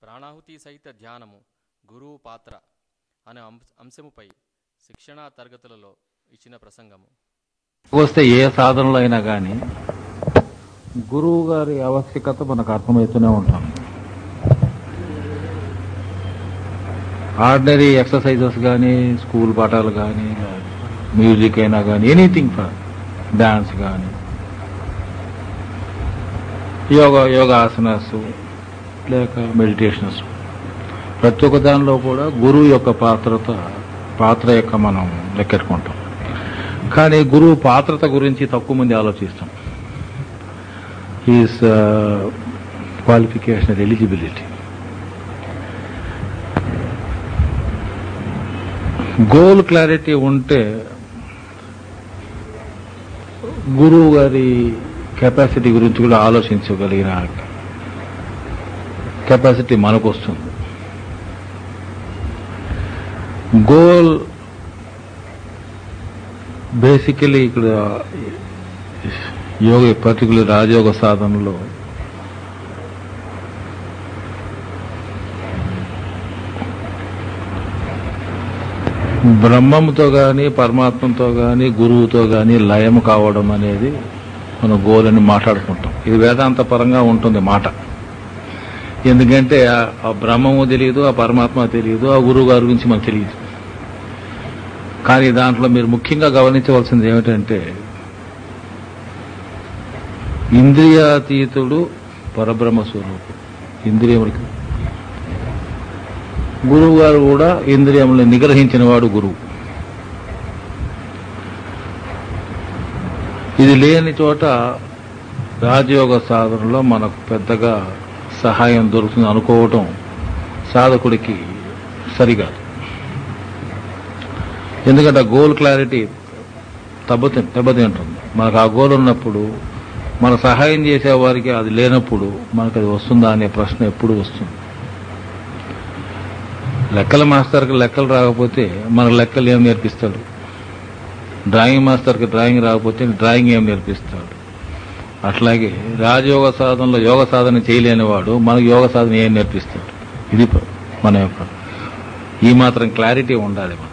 ప్రాణాహుతి సహిత ధ్యానము గురువు పాత్ర అనే అంశ- అంశముపై శిక్షణా తరగతులలో ఇచ్చిన ప్రసంగము వస్తే ఏ సాధనలో అయినా కానీ గురువు గారి ఆవశ్యకత మనకు అర్థమవుతూనే ఉంటాం ఆర్డినరీ ఎక్సర్సైజెస్ కానీ స్కూల్ పాఠాలు కానీ మ్యూజిక్ అయినా కానీ ఎనీథింగ్ ఫర్ డాన్స్ కానీ యోగా యోగాసనాస్ లేక మెడిటేషన్స్ ప్రతి ఒక్క దానిలో కూడా గురువు యొక్క పాత్రత పాత్ర యొక్క మనం లెక్కెట్టుకుంటాం కానీ గురువు పాత్రత గురించి తక్కువ మంది ఆలోచిస్తాం his qualification eligibility goal clarity ఉంటే గురువు గారి కెపాసిటీ గురించి కూడా ఆలోచించగలిగిన కెపాసిటీ మనకు వస్తుంది గోల్ బేసికలీ ఇక్కడ యోగ పర్టికులర్ రాజయోగ సాధనలో బ్రహ్మంతో గాని పరమాత్మతో గాని గురువుతో గాని లయం కావడం అనేది మన గోల్ అని మాట్లాడుకుంటాం ఇది వేదాంత పరంగా ఉంటుంది మాట ఎందుకంటే ఆ- ఆ బ్రహ్మము తెలియదు ఆ పరమాత్మ తెలియదు ఆ గురువు గారి గురించి మనకు తెలియదు కానీ దాంట్లో మీరు ముఖ్యంగా గమనించవలసింది ఏమిటంటే ఇంద్రియాతీతుడు పరబ్రహ్మ స్వరూపుడు ఇంద్రియములకి గురువు గారు కూడా ఇంద్రియములను నిగ్రహించిన వాడు గురువు ఇది లేని చోట రాజయోగ సాధనలో మనకు పెద్దగా సహాయం దొరుకుతుంది అనుకోవటం సాధకుడికి సరికాదు ఎందుకంటే ఆ గోల్ క్లారిటీ దెబ్బతి దెబ్బతింటుంది మనకు ఆ గోల్ ఉన్నప్పుడు మన సహాయం చేసే వారికి అది లేనప్పుడు మనకు అది వస్తుందా అనే ప్రశ్న ఎప్పుడు వస్తుంది లెక్కల మాస్టర్కి లెక్కలు రాకపోతే మనకు లెక్కలు ఏం నేర్పిస్తాడు డ్రాయింగ్ మాస్టర్కి డ్రాయింగ్ రాకపోతే డ్రాయింగ్ ఏం నేర్పిస్తాడు అట్లాగే రాజయోగ సాధనలో యోగ సాధన చేయలేని వాడు మనకు యోగ సాధన ఏం నేర్పిస్తాడు ఇది ప- మన యొక్క ఈ మాత్రం క్లారిటీ ఉండాలి మనం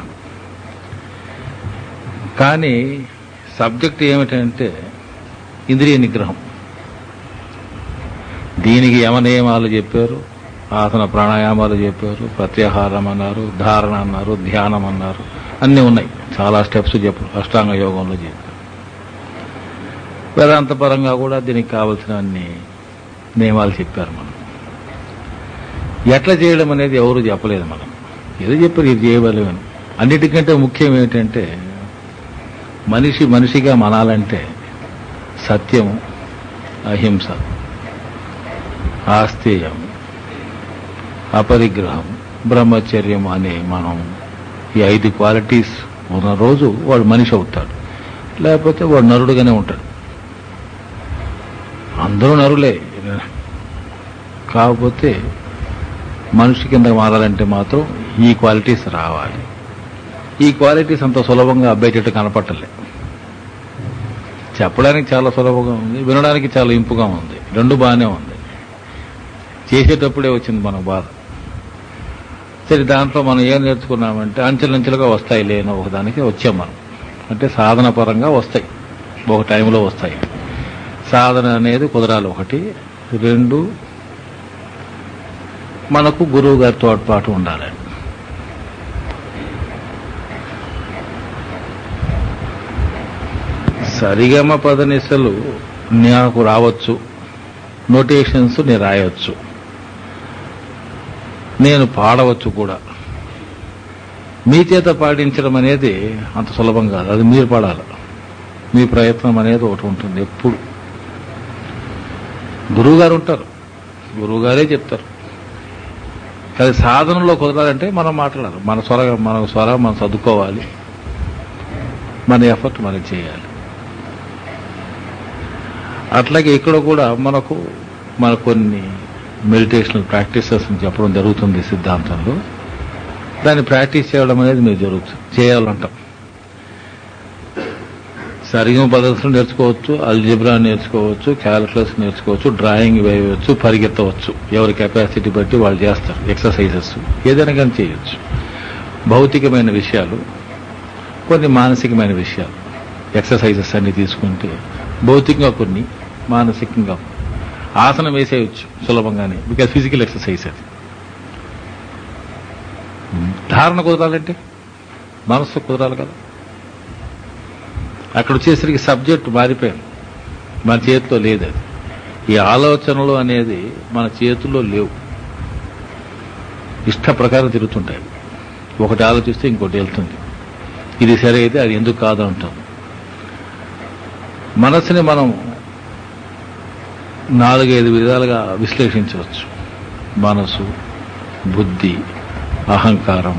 కానీ సబ్జెక్ట్ ఏమిటంటే ఇంద్రియ నిగ్రహం దీనికి యమనియమాలు చెప్పారు ఆసన ప్రాణాయామాలు చెప్పారు ప్రత్యాహారం అన్నారు ధారణ అన్నారు ధ్యానం అన్నారు అన్నీ ఉన్నాయి చాలా స్టెప్స్ చెప్పారు అష్టాంగ యోగంలో చెప్పారు వేదాంత పరంగా కూడా దీనికి కావలసిన అన్ని నియమాలు చెప్పారు మనం ఎట్లా చేయడం అనేది ఎవరు చెప్పలేదు మనం ఏదో చెప్పారు ఇది చేయగలమని అన్నిటికంటే ముఖ్యం ఏమిటంటే మనిషి మనిషిగా మనాలంటే సత్యం అహింస ఆస్తేయం అపరిగ్రహం బ్రహ్మచర్యం అనే మనం ఈ ఐదు క్వాలిటీస్ ఉన్న రోజు వాడు మనిషి అవుతాడు లేకపోతే వాడు నరుడుగానే ఉంటాడు అందరూ నరులే కాకపోతే మనిషి కింద మారాలంటే మాత్రం ఈ క్వాలిటీస్ రావాలి ఈ క్వాలిటీస్ అంత సులభంగా అబ్బాయిటట్టు కనపట్టలే చెప్పడానికి చాలా సులభంగా ఉంది వినడానికి చాలా ఇంపుగా ఉంది రెండు బాగానే ఉంది చేసేటప్పుడే వచ్చింది మనకు బాధ సరే దాంట్లో మనం ఏం నేర్చుకున్నామంటే అంచెలంచెలుగా వస్తాయి లేని ఒకదానికి వచ్చాం మనం అంటే సాధన పరంగా వస్తాయి ఒక టైంలో వస్తాయి సాధన అనేది కుదరాలి ఒకటి రెండు మనకు గురువు గారి తోడ్పాటు ఉండాలి సరిగమ పదనిసలు నాకు రావచ్చు నోటేషన్స్ నేను రాయవచ్చు నేను పాడవచ్చు కూడా మీ చేత పాటించడం అనేది అంత సులభం కాదు అది మీరు పాడాలి మీ ప్రయత్నం అనేది ఒకటి ఉంటుంది ఎప్పుడు గురువుగారు ఉంటారు గురువుగారే చెప్తారు కానీ సాధనలో కుదరాలంటే మనం మాట్లాడాలి మన స్వర మన స్వర మనం చదువుకోవాలి మన ఎఫర్ట్ మనం చేయాలి అట్లాగే ఇక్కడ కూడా మనకు మన కొన్ని మెడిటేషనల్ ప్రాక్టీసెస్ అని చెప్పడం జరుగుతుంది ఈ సిద్ధాంతంలో దాన్ని ప్రాక్టీస్ చేయడం అనేది మీరు జరుగుతుంది చేయాలంటాం సరిగమ పద్ధతులు నేర్చుకోవచ్చు అల్జిబ్రా నేర్చుకోవచ్చు క్యాలిక్యులస్ నేర్చుకోవచ్చు డ్రాయింగ్ వేయవచ్చు పరిగెత్తవచ్చు ఎవరి కెపాసిటీ బట్టి వాళ్ళు చేస్తారు ఎక్సర్సైజెస్ ఏదైనా కానీ చేయొచ్చు భౌతికమైన విషయాలు కొన్ని మానసికమైన విషయాలు ఎక్సర్సైజెస్ అన్ని తీసుకుంటే భౌతికంగా కొన్ని మానసికంగా కొన్ని. ఆసనం వేసేయచ్చు సులభంగానే బికాజ్ ఫిజికల్ ఎక్సర్సైజ్ అది ధారణ కుదరాలంటే మనస్సు కుదరాలి కదా అక్కడ వచ్చేసరికి సబ్జెక్ట్ మారిపోయింది మన చేతిలో లేదు అది ఈ ఆలోచనలు అనేది మన చేతుల్లో లేవు ఇష్ట ప్రకారం తిరుగుతుంటాయి ఒకటి ఆలోచిస్తే ఇంకోటి వెళ్తుంది ఇది సరే అయితే అది ఎందుకు కాదు అంటాం మనసుని మనం నాలుగైదు విధాలుగా విశ్లేషించవచ్చు మనసు బుద్ధి అహంకారం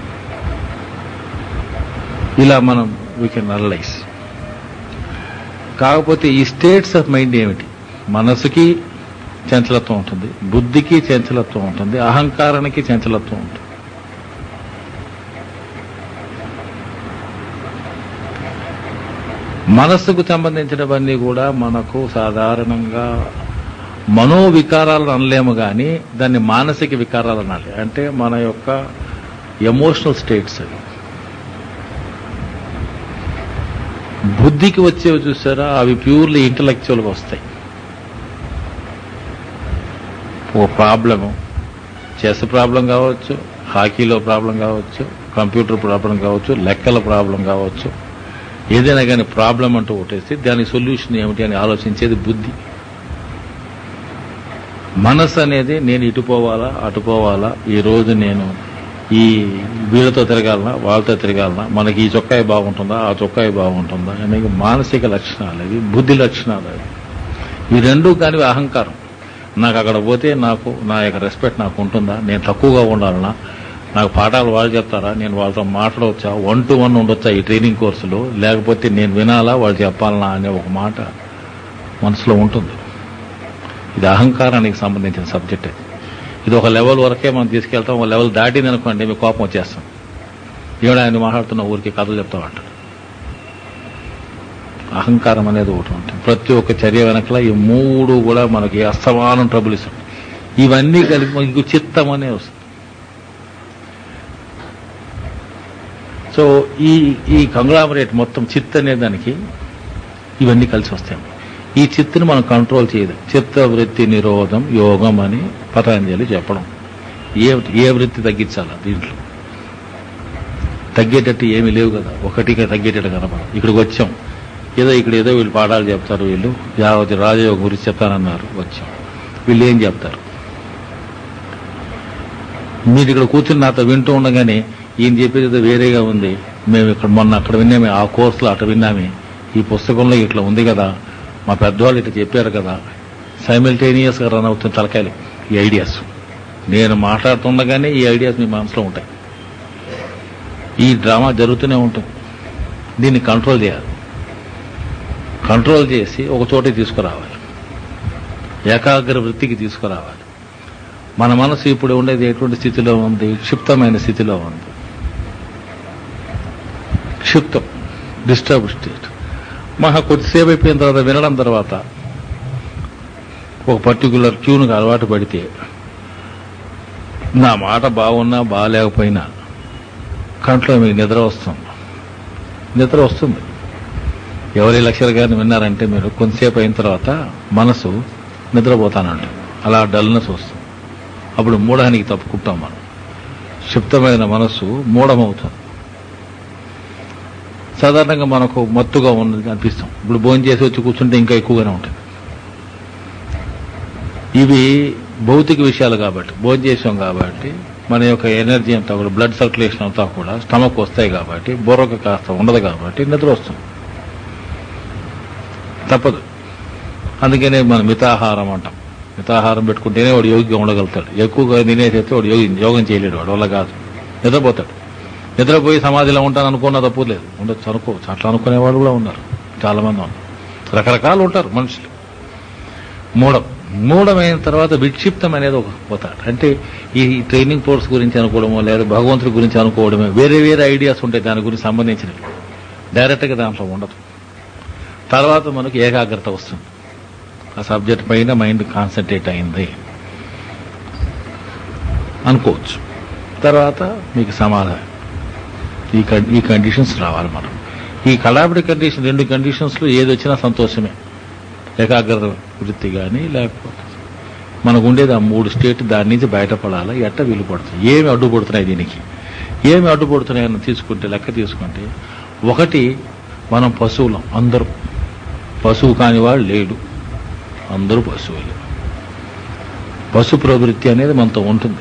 ఇలా మనం వీ కెన్ అనలైజ్ కాకపోతే ఈ స్టేట్స్ ఆఫ్ మైండ్ ఏమిటి మనసుకి చంచలత్వం ఉంటుంది బుద్ధికి చంచలత్వం ఉంటుంది అహంకారానికి చంచలత్వం ఉంటుంది మనస్సుకు సంబంధించినవన్నీ కూడా మనకు సాధారణంగా మనోవికారాలను అనలేము కానీ దాన్ని మానసిక వికారాలు అనాలి అంటే మన యొక్క ఎమోషనల్ స్టేట్స్ అవి బుద్ధికి వచ్చేవి చూసారా అవి ప్యూర్లీ ఇంటలెక్చువల్గా వస్తాయి ఓ ప్రాబ్లము చెస్ ప్రాబ్లం కావచ్చు హాకీలో ప్రాబ్లం కావచ్చు కంప్యూటర్ ప్రాబ్లం కావచ్చు లెక్కల ప్రాబ్లం కావచ్చు ఏదైనా కానీ ప్రాబ్లం అంటూ ఒకటేస్తే దానికి సొల్యూషన్ ఏమిటి అని ఆలోచించేది బుద్ధి మనసు అనేది నేను ఇటు పోవాలా అటు పోవాలా ఈ రోజు నేను ఈ వీళ్ళతో తిరగాలనా వాళ్ళతో తిరగాలనా మనకి ఈ చొక్కాయి బాగుంటుందా ఆ చొక్కాయి బాగుంటుందా అనేది మానసిక లక్షణాలు అవి బుద్ధి లక్షణాలు అవి ఈ రెండు కానివి అహంకారం నాకు అక్కడ పోతే నాకు నా యొక్క రెస్పెక్ట్ నాకు ఉంటుందా నేను తక్కువగా ఉండాలనా నాకు పాఠాలు వాళ్ళు చెప్తారా నేను వాళ్ళతో మాట్లాడవచ్చా వన్ టు వన్ ఉండొచ్చా ఈ ట్రైనింగ్ కోర్సులో లేకపోతే నేను వినాలా వాళ్ళు చెప్పాలనా అనే ఒక మాట మనసులో ఉంటుంది ఇది అహంకారానికి సంబంధించిన సబ్జెక్ట్ అది ఇది ఒక లెవెల్ వరకే మనం తీసుకెళ్తాం ఒక లెవెల్ దాటింది అనుకోండి మీకు కోపం వచ్చేస్తాం ఏడు ఆయన మాట్లాడుతున్న ఊరికి కథలు చెప్తామంట అహంకారం అనేది ఒకటి ఉంటుంది ప్రతి ఒక్క చర్య వెనకల ఈ మూడు కూడా మనకి అస్తమానం ట్రబుల్ ఇస్తుంది ఇవన్నీ కలిపి మనకి చిత్తం అనే వస్తుంది సో ఈ ఈ కంగ్లామరేట్ మొత్తం చిత్ అనే దానికి ఇవన్నీ కలిసి వస్తాయి ఈ చిత్తుని మనం కంట్రోల్ చేయదు చిత్త వృత్తి నిరోధం యోగం అని పతంజలి చెప్పడం ఏ ఏ వృత్తి తగ్గించాలా దీంట్లో తగ్గేటట్టు ఏమీ లేవు కదా ఒకటిగా తగ్గేటట్టు కనపడదు ఇక్కడికి వచ్చాం ఏదో ఇక్కడ ఏదో వీళ్ళు పాఠాలు చెప్తారు వీళ్ళు యావతి రాజయోగం గురించి చెప్తానన్నారు వచ్చాం వీళ్ళు ఏం చెప్తారు మీరు ఇక్కడ కూర్చుని నాతో వింటూ ఉండగానే ఈయన చెప్పేది ఏదో వేరేగా ఉంది మేము ఇక్కడ మొన్న అక్కడ విన్నామే ఆ కోర్సులో అక్కడ విన్నామే ఈ పుస్తకంలో ఇట్లా ఉంది కదా మా పెద్దవాళ్ళు ఇట్లా చెప్పారు కదా సైమిల్టేనియస్ గా రన్ అవుతున్న తలకాయలు ఈ ఐడియాస్ నేను మాట్లాడుతుండగానే ఈ ఐడియాస్ మీ మనసులో ఉంటాయి ఈ డ్రామా జరుగుతూనే ఉంటుంది దీన్ని కంట్రోల్ చేయాలి కంట్రోల్ చేసి ఒక చోట తీసుకురావాలి ఏకాగ్ర వృత్తికి తీసుకురావాలి మన మనసు ఇప్పుడు ఉండేది ఎటువంటి స్థితిలో ఉంది క్షిప్తమైన స్థితిలో ఉంది క్షిప్తం డిస్టర్బ్ స్టేట్ మహా కొద్దిసేపు అయిపోయిన తర్వాత వినడం తర్వాత ఒక పర్టికులర్ ట్యూన్కి అలవాటు పడితే నా మాట బాగున్నా బాగాలేకపోయినా కంట్లో మీకు నిద్ర వస్తుంది నిద్ర వస్తుంది ఎవరి లక్షల గారిని విన్నారంటే మీరు కొంతసేపు అయిన తర్వాత మనసు నిద్రపోతానంట అలా డల్నెస్ వస్తుంది అప్పుడు మూఢానికి తప్పుకుంటాం మనం క్షిప్తమైన మనస్సు మూఢమవుతుంది సాధారణంగా మనకు మత్తుగా ఉన్నది అనిపిస్తాం ఇప్పుడు భోజనం చేసి వచ్చి కూర్చుంటే ఇంకా ఎక్కువగానే ఉంటుంది ఇవి భౌతిక విషయాలు కాబట్టి భోజనం చేసాం కాబట్టి మన యొక్క ఎనర్జీ అంతా కూడా బ్లడ్ సర్క్యులేషన్ అంతా కూడా స్టమక్ వస్తాయి కాబట్టి బుర్రకు కాస్త ఉండదు కాబట్టి నిద్ర వస్తుంది తప్పదు అందుకనే మనం మితాహారం అంటాం మితాహారం పెట్టుకుంటేనే వాడు యోగిగా ఉండగలుగుతాడు ఎక్కువగా తినేసేస్తే వాడు యోగి యోగం చేయలేడు వాడు వల్ల కాదు నిద్రపోతాడు నిద్రపోయి సమాధిలో ఉంటాను అనుకున్న తప్పు లేదు ఉండొచ్చు అనుకోవచ్చు అట్లా అనుకునే వాళ్ళు కూడా ఉన్నారు చాలా మంది ఉన్నారు రకరకాలు ఉంటారు మనుషులు మూఢం మూఢమైన తర్వాత విక్షిప్తం అనేది ఒక పోతాడు అంటే ఈ ట్రైనింగ్ కోర్స్ గురించి అనుకోవడమో లేదా భగవంతుడి గురించి అనుకోవడమే వేరే వేరే ఐడియాస్ ఉంటాయి దాని గురించి సంబంధించినవి డైరెక్ట్గా దాంట్లో ఉండదు తర్వాత మనకు ఏకాగ్రత వస్తుంది ఆ సబ్జెక్ట్ పైన మైండ్ కాన్సన్ట్రేట్ అయింది అనుకోవచ్చు తర్వాత మీకు సమాధానం ఈ కం- ఈ కండిషన్స్ రావాలి మనం ఈ కళాబడి కండిషన్ రెండు కండిషన్స్లో ఏది వచ్చినా సంతోషమే ఏకాగ్రత వృత్తి కానీ లేకపోతే మనకు ఉండేది ఆ మూడు స్టేట్ దాని నుంచి బయటపడాలా ఎట్ట వీలు పడుతుంది ఏమి అడ్డుపడుతున్నాయి దీనికి ఏమి అడ్డుపడుతున్నాయని తీసుకుంటే లెక్క తీసుకుంటే ఒకటి మనం పశువులం అందరూ పశువు కాని వాడు లేడు అందరూ పశువులే పశు ప్రవృత్తి అనేది మనతో ఉంటుంది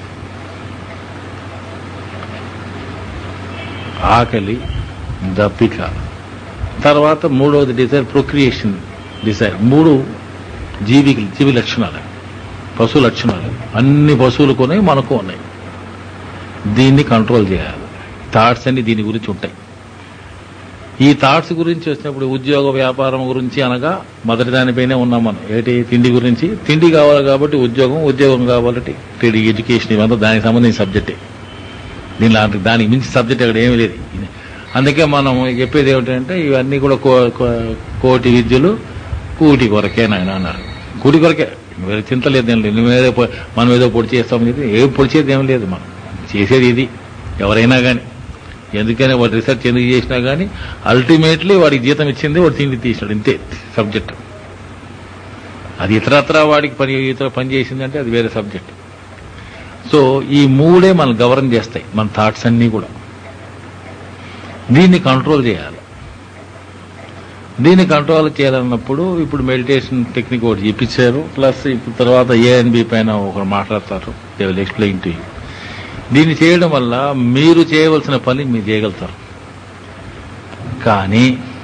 ఆకలి దప్పిక తర్వాత మూడవది డిజైర్ ప్రొక్రియేషన్ డిజైర్ మూడు జీవి జీవి లక్షణాలు పశు లక్షణాలు అన్ని పశువులు కొనే మనకు ఉన్నాయి దీన్ని కంట్రోల్ చేయాలి థాట్స్ అన్ని దీని గురించి ఉంటాయి ఈ థాట్స్ గురించి వచ్చినప్పుడు ఉద్యోగ వ్యాపారం గురించి అనగా మొదటి దానిపైనే ఉన్నాం మనం ఏంటి తిండి గురించి తిండి కావాలి కాబట్టి ఉద్యోగం ఉద్యోగం కావాలంటే తిండి ఎడ్యుకేషన్ ఇవంతా దానికి సంబంధించిన సబ్జెక్టే దీనిలో అంత- దానికి మించి సబ్జెక్ట్ అక్కడ ఏమీ లేదు అందుకే మనం చెప్పేది ఏమిటంటే ఇవన్నీ కూడా కో- కో- కోటి విద్యలు కూటి కొరకే నాయన అన్నారు కూటి కొరకే వేరే చింత లేదు ఏం లేదు నువ్వు ఏదో పొ- మనం ఏదో పొడి చేస్తామని చెప్పి ఏం పొడి చేసేది ఏం లేదు మనం చేసేది ఇది ఎవరైనా కానీ ఎందుకని వాడు రీసెర్చ్ ఎందుకు చేసినా కానీ అల్టిమేట్లీ వాడికి జీతం ఇచ్చింది వాడు తిండి తీసినాడు ఇంతే సబ్జెక్ట్ అది ఇతరత్ర వాడికి పని ఇతర పని చేసిందంటే అది వేరే సబ్జెక్ట్ సో ఈ మూడే మనం గవర్న్ చేస్తాయి మన థాట్స్ అన్నీ కూడా దీన్ని కంట్రోల్ చేయాలి దీన్ని కంట్రోల్ చేయాలన్నప్పుడు ఇప్పుడు మెడిటేషన్ టెక్నిక్ ఒకటి చూపించారు ప్లస్ ఇప్పుడు తర్వాత ఏఎన్బి పైన ఒకరు మాట్లాడతారు they will explain to you దీన్ని చేయడం వల్ల మీరు చేయవలసిన పని మీరు చేయగలుగుతారు కానీ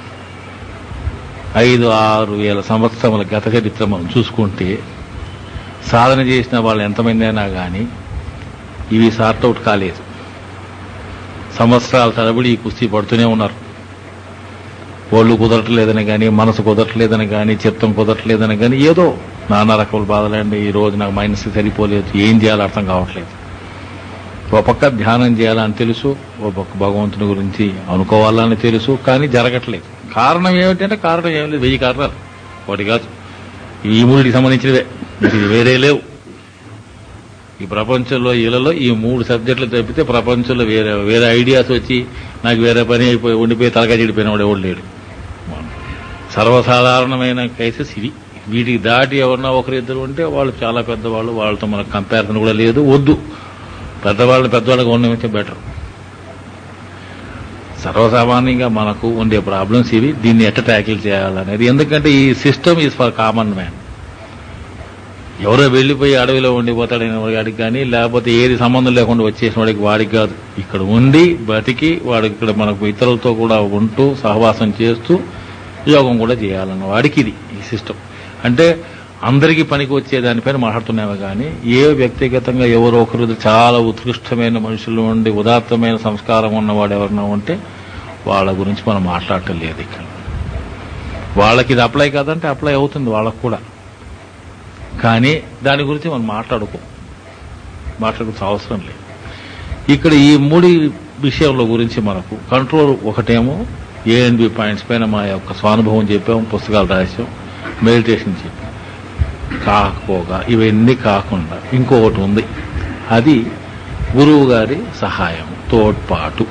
ఐదు ఆరు వేల సంవత్సరముల గత చరిత్ర మనం చూసుకుంటే సాధన చేసిన వాళ్ళు ఎంతమంది అయినా కానీ ఇవి సార్ట్అవుట్ కాలేదు సంవత్సరాల తరబడి ఈ కుస్తీ పడుతూనే ఉన్నారు ఒళ్ళు కుదరట్లేదని కానీ మనసు కుదరట్లేదని కానీ చిత్తం కుదరట్లేదని కానీ ఏదో నానా రకాల బాధలండి ఈ రోజు నాకు మైనస్ సరిపోలేదు ఏం చేయాలో అర్థం కావట్లేదు ఓ పక్క ధ్యానం చేయాలని తెలుసు ఓ పక్క భగవంతుని గురించి అనుకోవాలని తెలుసు కానీ జరగట్లేదు కారణం ఏమిటంటే కారణం ఏం లేదు వెయ్యి కారణాలు ఒకటి కాదు ఈ మూడికి సంబంధించినవే ఇది వేరే లేవు ఈ ప్రపంచంలో ఇళ్లలో ఈ మూడు సబ్జెక్టులు తప్పితే ప్రపంచంలో వేరే వేరే ఐడియాస్ వచ్చి నాకు వేరే పని అయిపోయి ఉండిపోయి తలగా చెడిపోయిన వాడు ఎవడు లేడు సర్వసాధారణమైన కేసెస్ ఇవి వీటికి దాటి ఎవరన్నా ఒకరిద్దరు ఉంటే వాళ్ళు చాలా పెద్దవాళ్ళు వాళ్ళతో మనకు కంపారిజన్ కూడా లేదు వద్దు పెద్దవాళ్ళు పెద్దవాళ్ళకి ఉండమైతే బెటర్ సర్వసామాన్యంగా మనకు ఉండే ప్రాబ్లమ్స్ ఇవి దీన్ని ఎట్ట ట్యాకిల్ చేయాలనేది ఎందుకంటే ఈ system is for common man ఎవరో వెళ్ళిపోయి అడవిలో ఉండిపోతాడైన వాడికి కానీ లేకపోతే ఏది సంబంధం లేకుండా వచ్చేసిన వాడికి వాడికి కాదు ఇక్కడ ఉండి బతికి వాడు ఇక్కడ మనకు ఇతరులతో కూడా ఉంటూ సహవాసం చేస్తూ యోగం కూడా చేయాలన్న వాడికి ఇది ఈ సిస్టమ్ అంటే అందరికీ పనికి వచ్చే దానిపైన మాట్లాడుతున్నామే కానీ ఏ వ్యక్తిగతంగా ఎవరో ఒకరు చాలా ఉత్కృష్టమైన మనుషులు ఉండి ఉదాత్తమైన సంస్కారం ఉన్నవాడు ఎవరన్నా ఉంటే వాళ్ళ గురించి మనం మాట్లాడటం లేదు ఇక్కడ వాళ్ళకి ఇది అప్లై కాదంటే అప్లై అవుతుంది వాళ్ళకు కూడా కానీ దాని గురించి మనం మాట్లాడుకో మాట్లాడుకోవాల్సిన అవసరం లేదు ఇక్కడ ఈ మూడు విషయాల గురించి మనకు కంట్రోల్ ఒకటేమో ఏఎన్బి పాయింట్స్ పైన మా యొక్క స్వానుభవం చెప్పాము పుస్తకాలు రాసాం మెడిటేషన్ చెప్పాం కాకపోగా ఇవన్నీ కాకుండా ఇంకొకటి ఉంది అది గురువు గారి సహాయం తోడ్పాటు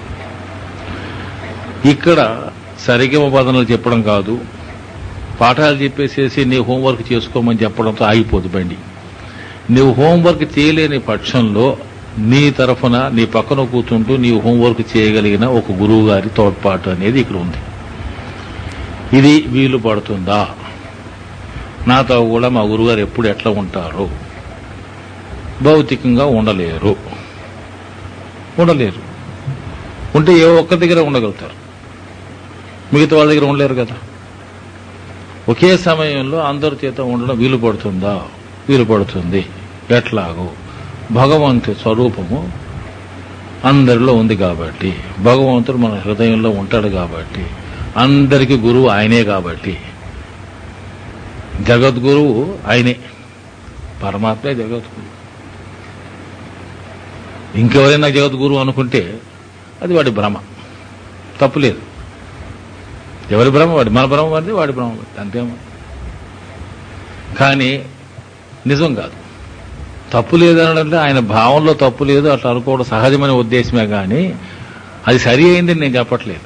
ఇక్కడ సరిగమ పదనలు చెప్పడం కాదు పాఠాలు చెప్పేసేసి నీ హోంవర్క్ చేసుకోమని చెప్పడంతో ఆగిపోదు బండి నువ్వు హోంవర్క్ చేయలేని పక్షంలో నీ తరఫున నీ పక్కన కూర్చుంటూ నీవు హోంవర్క్ చేయగలిగిన ఒక గురువు గారి తోడ్పాటు అనేది ఇక్కడ ఉంది ఇది వీలు పడుతుందా నాతో కూడా మా గురుగారు ఎప్పుడు ఎట్లా ఉంటారు భౌతికంగా ఉండలేరు ఉండలేరు ఉంటే ఏ ఒక్క దగ్గర ఉండగలుగుతారు మిగతా వాళ్ళ దగ్గర ఉండలేరు కదా ఒకే సమయంలో అందరి చేత ఉండడం వీలు పడుతుందా వీలు పడుతుంది ఎట్లాగో భగవంతు స్వరూపము అందరిలో ఉంది కాబట్టి భగవంతుడు మన హృదయంలో ఉంటాడు కాబట్టి అందరికీ గురువు ఆయనే కాబట్టి జగద్గురువు ఆయనే పరమాత్మే జగద్గురు ఇంకెవరైనా జగద్గురు అనుకుంటే అది వాడి భ్రమ తప్పులేదు ఎవరి భ్రమ వాడి మన భ్రమ వాడిది వాడి భ్రమ వాడిది అంతేమో కానీ నిజం కాదు తప్పు లేదనంటే ఆయన భావంలో తప్పు లేదు అట్లా అనుకోవడం సహజమైన ఉద్దేశమే కానీ అది సరి అయిందని నేను చెప్పట్లేదు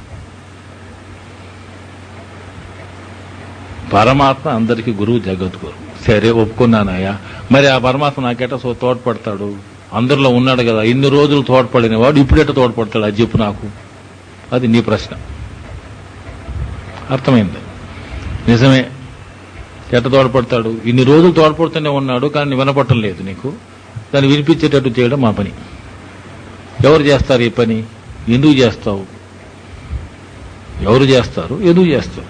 పరమాత్మ అందరికీ గురువు జగద్గురు సరే ఒప్పుకున్నానయ్యా మరి ఆ పరమాత్మ నాకెట సో తోడ్పడతాడు అందరిలో ఉన్నాడు కదా ఇన్ని రోజులు తోడ్పడిన వాడు ఇప్పుడెట తోడ్పడతాడు అది చెప్పు నాకు అది నీ ప్రశ్న అర్థమైంది నిజమే ఎట్ట తోడ్పడతాడు ఇన్ని రోజులు తోడ్పడుతూనే ఉన్నాడు కానీ వినపడటం లేదు నీకు దాన్ని వినిపించేటట్టు చేయడం మా పని ఎవరు చేస్తారు ఈ పని ఎందుకు చేస్తావు ఎవరు చేస్తారు ఎందుకు చేస్తారు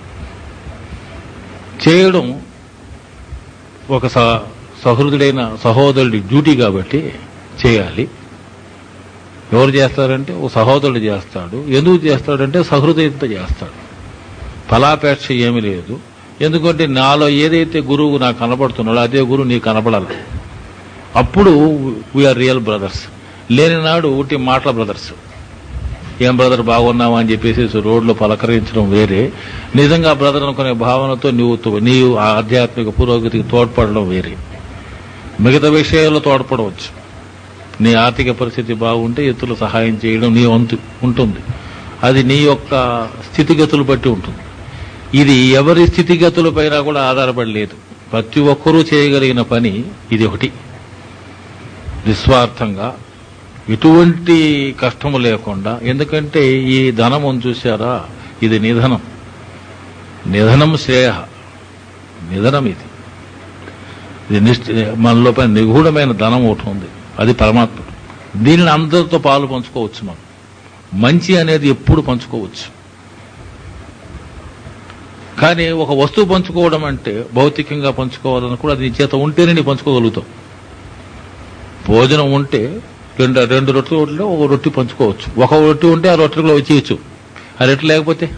చేయడం ఒక స- సహృదుడైన సహోదరుడి డ్యూటీ కాబట్టి చేయాలి ఎవరు చేస్తారంటే ఓ సహోదరుడు చేస్తాడు ఎందుకు చేస్తాడంటే సహృదయంతో చేస్తాడు ఫలాపేక్ష ఏమీ లేదు ఎందుకంటే నాలో ఏదైతే గురువు నాకు కనబడుతున్నాడో అదే గురువు నీకు కనపడాలి అప్పుడు వీఆర్ రియల్ బ్రదర్స్ లేని నాడు ఊటి మాటల బ్రదర్స్ ఏం బ్రదర్ బాగున్నావా అని చెప్పేసి రోడ్లో పలకరించడం వేరే నిజంగా బ్రదర్ అనుకునే భావనతో నీవు తో- నీవు ఆ ఆధ్యాత్మిక పురోగతికి తోడ్పడడం వేరే మిగతా విషయాల్లో తోడ్పడవచ్చు నీ ఆర్థిక పరిస్థితి బాగుంటే ఇతరులు సహాయం చేయడం నీ వంతు ఉంటుంది అది నీ యొక్క స్థితిగతులు బట్టి ఉంటుంది ఇది ఎవరి స్థితిగతులపైన కూడా ఆధారపడి లేదు ప్రతి ఒక్కరూ చేయగలిగిన పని ఇది ఒకటి నిస్వార్థంగా ఎటువంటి కష్టము లేకుండా ఎందుకంటే ఈ ధనము చూసారా ఇది నిధనం నిధనం శ్రేయ నిధనం ఇది ఇది నిష్ఠ మనలో పైన నిగూఢమైన ధనం ఒకటి ఉంది అది పరమాత్ముడు దీనిని అందరితో పాలు పంచుకోవచ్చు మనం మంచి అనేది ఎప్పుడు పంచుకోవచ్చు కానీ ఒక వస్తువు పంచుకోవడం అంటే భౌతికంగా పంచుకోవాలని కూడా అది నీ చేత ఉంటేనే నీ పంచుకోగలుగుతావు భోజనం ఉంటే రెండు రెండు రొట్టెలు ఒక రొట్టె పంచుకోవచ్చు ఒక రొట్టె ఉంటే ఆ రొట్టెలో వచ్చేయచ్చు ఆ రొట్టె లేకపోతే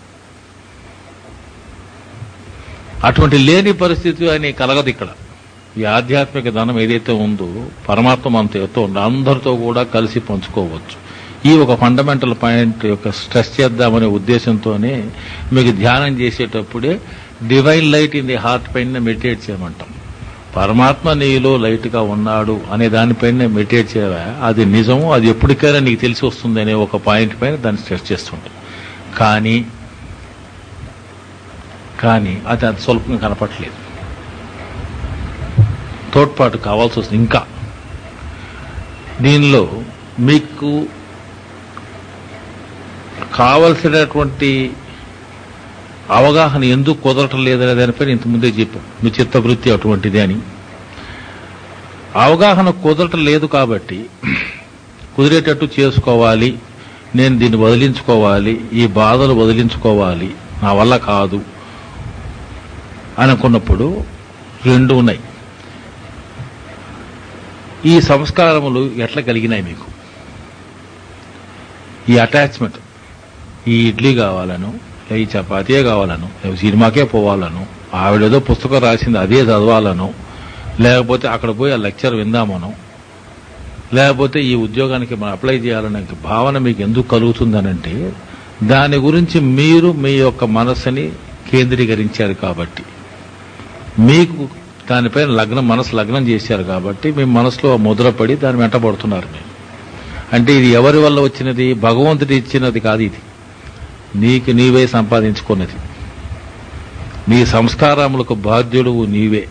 అటువంటి లేని పరిస్థితి అని కలగదు ఇక్కడ ఈ ఆధ్యాత్మిక ధనం ఏదైతే ఉందో పరమాత్మ మనతో ఎంతో ఉంది అందరితో కూడా కలిసి పంచుకోవచ్చు ఈ ఒక ఫండమెంటల్ పాయింట్ యొక్క స్ట్రెస్ చేద్దామనే ఉద్దేశంతోనే మీకు ధ్యానం చేసేటప్పుడే divine light in the heart పైన మెడిటేట్ చేయమంటాం పరమాత్మ నీలో లైట్ గా ఉన్నాడు అనే దానిపైన మెడిటేట్ చేయవా అది నిజము అది ఎప్పటికైనా నీకు తెలిసి వస్తుంది అనే ఒక పాయింట్ పైన దాన్ని స్ట్రెస్ చేస్తుంటాం కానీ కానీ అది అది స్వల్పంగా కనపట్లేదు తోడ్పాటు కావాల్సి వస్తుంది ఇంకా దీనిలో మీకు కావలసినటువంటి అవగాహన ఎందుకు కుదరటం లేదనే దానిపైన ఇంతకుముందే చెప్పాం మీ చిత్తవృత్తి అటువంటిది అని అవగాహన కుదరటం లేదు కాబట్టి కుదిరేటట్టు చేసుకోవాలి నేను దీన్ని వదిలించుకోవాలి ఈ బాధలు వదిలించుకోవాలి నా వల్ల కాదు అనుకున్నప్పుడు రెండు ఉన్నాయి ఈ సంస్కారములు ఎట్లా కలిగినాయి మీకు ఈ అటాచ్మెంట్ ఈ ఇడ్లీ కావాలను లేదా ఈ చపాతీయే కావాలను లేదా సినిమాకే పోవాలను ఆవిడేదో పుస్తకం రాసింది అదే చదవాలను లేకపోతే అక్కడ పోయి ఆ లెక్చర్ విందామను లేకపోతే ఈ ఉద్యోగానికి మనం అప్లై చేయాలనే భావన మీకు ఎందుకు కలుగుతుందనంటే దాని గురించి మీరు మీ యొక్క మనస్సుని కేంద్రీకరించారు కాబట్టి మీకు దానిపైన లగ్నం మనసు లగ్నం చేశారు కాబట్టి మీ మనసులో ముద్రపడి దాని వెంట పడుతున్నారు మీరు అంటే ఇది ఎవరి వల్ల వచ్చినది భగవంతుడి ఇచ్చినది కాదు ఇది నీకు నీవే సంపాదించుకున్నది నీ సంస్కారములకు బాధ్యుడు నీవే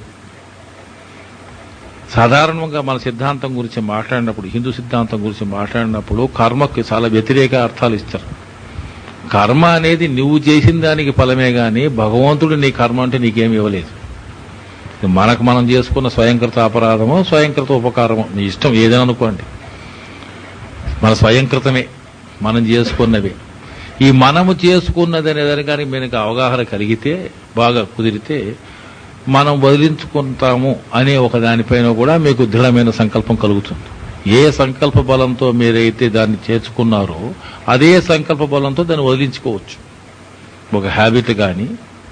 సాధారణంగా మన సిద్ధాంతం గురించి మాట్లాడినప్పుడు హిందూ సిద్ధాంతం గురించి మాట్లాడినప్పుడు కర్మకి చాలా వ్యతిరేక అర్థాలు ఇస్తారు కర్మ అనేది నువ్వు చేసిన దానికి ఫలమే గాని భగవంతుడు నీ కర్మ అంటే నీకేమి ఇవ్వలేదు ఇది మనకు మనం చేసుకున్న స్వయంకృత అపరాధమో స్వయంకృత ఉపకారమో నీ ఇష్టం ఏదైనా అనుకోండి మన స్వయంకృతమే మనం చేసుకున్నవి ఈ మనము చేసుకున్నది అనే దానికి మీకు అవగాహన కలిగితే బాగా కుదిరితే మనం వదిలించుకుంటాము అనే ఒక దానిపైన కూడా మీకు దృఢమైన సంకల్పం కలుగుతుంది ఏ సంకల్ప బలంతో మీరైతే దాన్ని చేర్చుకున్నారో అదే సంకల్ప బలంతో దాన్ని వదిలించుకోవచ్చు ఒక హ్యాబిట్ కానీ